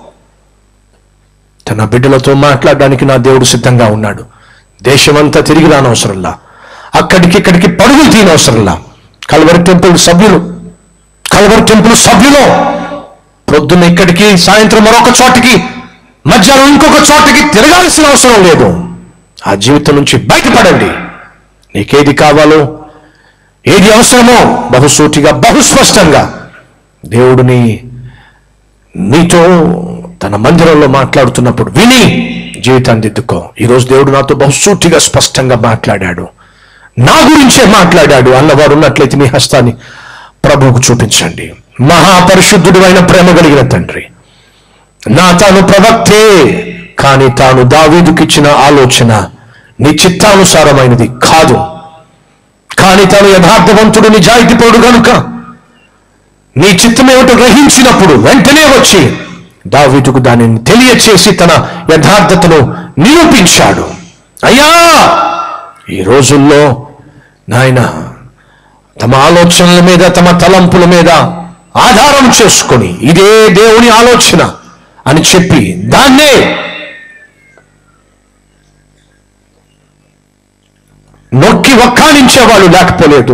తన బిడ్డలతో మాట్లాడడానికి నా దేవుడు సిద్ధంగా ఉన్నాడు దేశమంతా తిరిగి రానవసరంలా అక్కడికి ఇక్కడికి పరుగులు తీయనవసరంలా కల్వరి టెంపుల్ సభ్యులు కల్వరి టెంపుల్ సభ్యులు పొద్దున్న ఇక్కడికి సాయంత్రం మరొక చోటికి మధ్యాహ్నం ఇంకొక చోటికి తిరగాల్సిన అవసరం లేదు ఆ జీవితం నుంచి బయటపడండి నీకేది కావాలో ఏది అవసరమో బహుసూటిగా బహుస్పష్టంగా దేవుడిని నీతో తన మందిరంలో మాట్లాడుతున్నప్పుడు విని జీవితాన్ని దిద్దుకో ఈరోజు దేవుడు నాతో బహుసూటిగా స్పష్టంగా మాట్లాడాడు నా గురించే మాట్లాడాడు అన్నవారు ఉన్నట్లయితే మీ హస్తాన్ని ప్రభువుకు చూపించండి మహాపరిశుద్ధుడు అయిన ప్రేమ కలిగిన తండ్రి నా తాను ప్రవక్తే కానీ తాను దావీదుకిచ్చిన ఆలోచన నీ చిత్తానుసారమైనది కాదు కానీ తాను యథార్థవంతుడు నిజాయితీపరుడు గనుక నీ చిత్తమేమిటో గ్రహించినప్పుడు వెంటనే వచ్చి దావీదుకు దానిని తెలియచేసి తన యథార్థతను నిరూపించాడు అయ్యా ఈ రోజుల్లో నాయన తమ ఆలోచనల మీద తమ తలంపుల మీద ఆధారం చేసుకొని ఇదే దేవుని ఆలోచన అని చెప్పి దాన్నే నొక్కి వక్కానించే వాళ్ళు లేకపోలేదు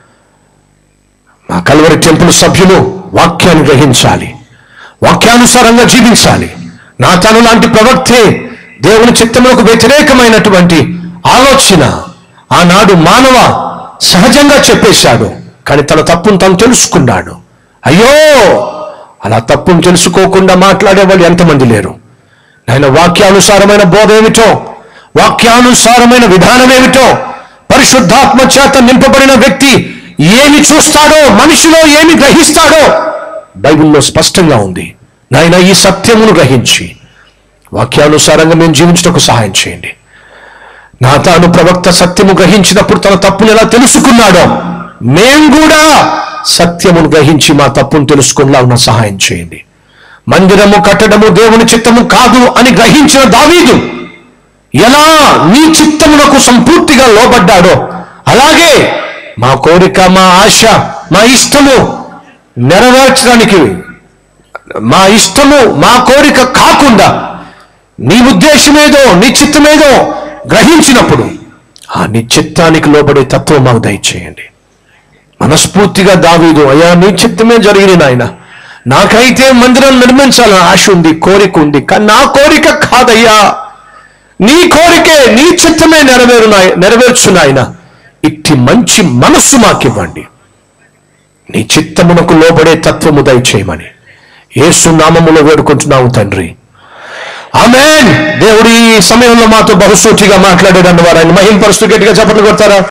మా కల్వరి టెంపుల్ సభ్యులు వాక్యాన్ని గ్రహించాలి వాక్యానుసారంగా జీవించాలి నా తను లాంటి ప్రవక్తే దేవుని చిత్తములకు వ్యతిరేకమైనటువంటి ఆలోచన ఆనాడు మానవ సహజంగా చెప్పేశాడు కానీ తన తప్పును తను తెలుసుకున్నాడు అయ్యో అలా తప్పును తెలుసుకోకుండా మాట్లాడే వాళ్ళు ఎంతమంది లేరు ఆయన వాక్యానుసారమైన బోధ ఏమిటో వాక్యానుసారమైన విధానం ఏమిటో పరిశుద్ధాత్మ చేత నింపబడిన వ్యక్తి ఏమి చూస్తాడో మనిషిలో ఏమి గ్రహిస్తాడో బైబిల్లో స్పష్టంగా ఉంది నాయన ఈ సత్యమును గ్రహించి వాక్యానుసారంగా మేము జీవించడానికి సహాయం చేయండి నా తాను ప్రవక్త సత్యము గ్రహించినప్పుడు తన తప్పును ఎలా తెలుసుకున్నాడో మేం కూడా సత్యమును గ్రహించి మా తప్పును తెలుసుకునేలా ఉన్న సహాయం చేయండి మందిరము కట్టడము దేవుని చిత్తము కాదు అని గ్రహించిన దావీదు ఎలా నీ చిత్తమునకు సంపూర్తిగా లోబడ్డాడో అలాగే మా కోరిక మా ఆశ మా ఇష్టము నెరవేర్చడానికి మా ఇష్టము మా కోరిక కాకుండా నీ ఉద్దేశమేదో నీ చిత్తమేదో గ్రహించినప్పుడు ఆ నీ చిత్తానికి లోబడే తత్వం మాకు దయచేయండి మనస్ఫూర్తిగా దావీదు అయ్యా నీ చిత్తమే జరిగింది నాయన నాకైతే మందిరం నిర్మించాలని ఆశ ఉంది కోరిక ఉంది కానీ నా కోరిక కాదయ్యా నీ కోరికే నీ చిత్తమే నెరవేరు నెరవేర్చు నాయన ఇట్టి మంచి మనస్సు మాకివ్వండి నీ చిత్తమునకు లోబడే తత్వము దయచేయమని యేసు నామములో వేడుకుంటున్నావు తండ్రి ఆమెన్ దేవుడు ఈ సమయంలో మాతో బహుసూటిగా మాట్లాడాడన్న వారు ఆయన మహింపరుస్తూ గట్టిగా చెప్పట్లు కొడతారా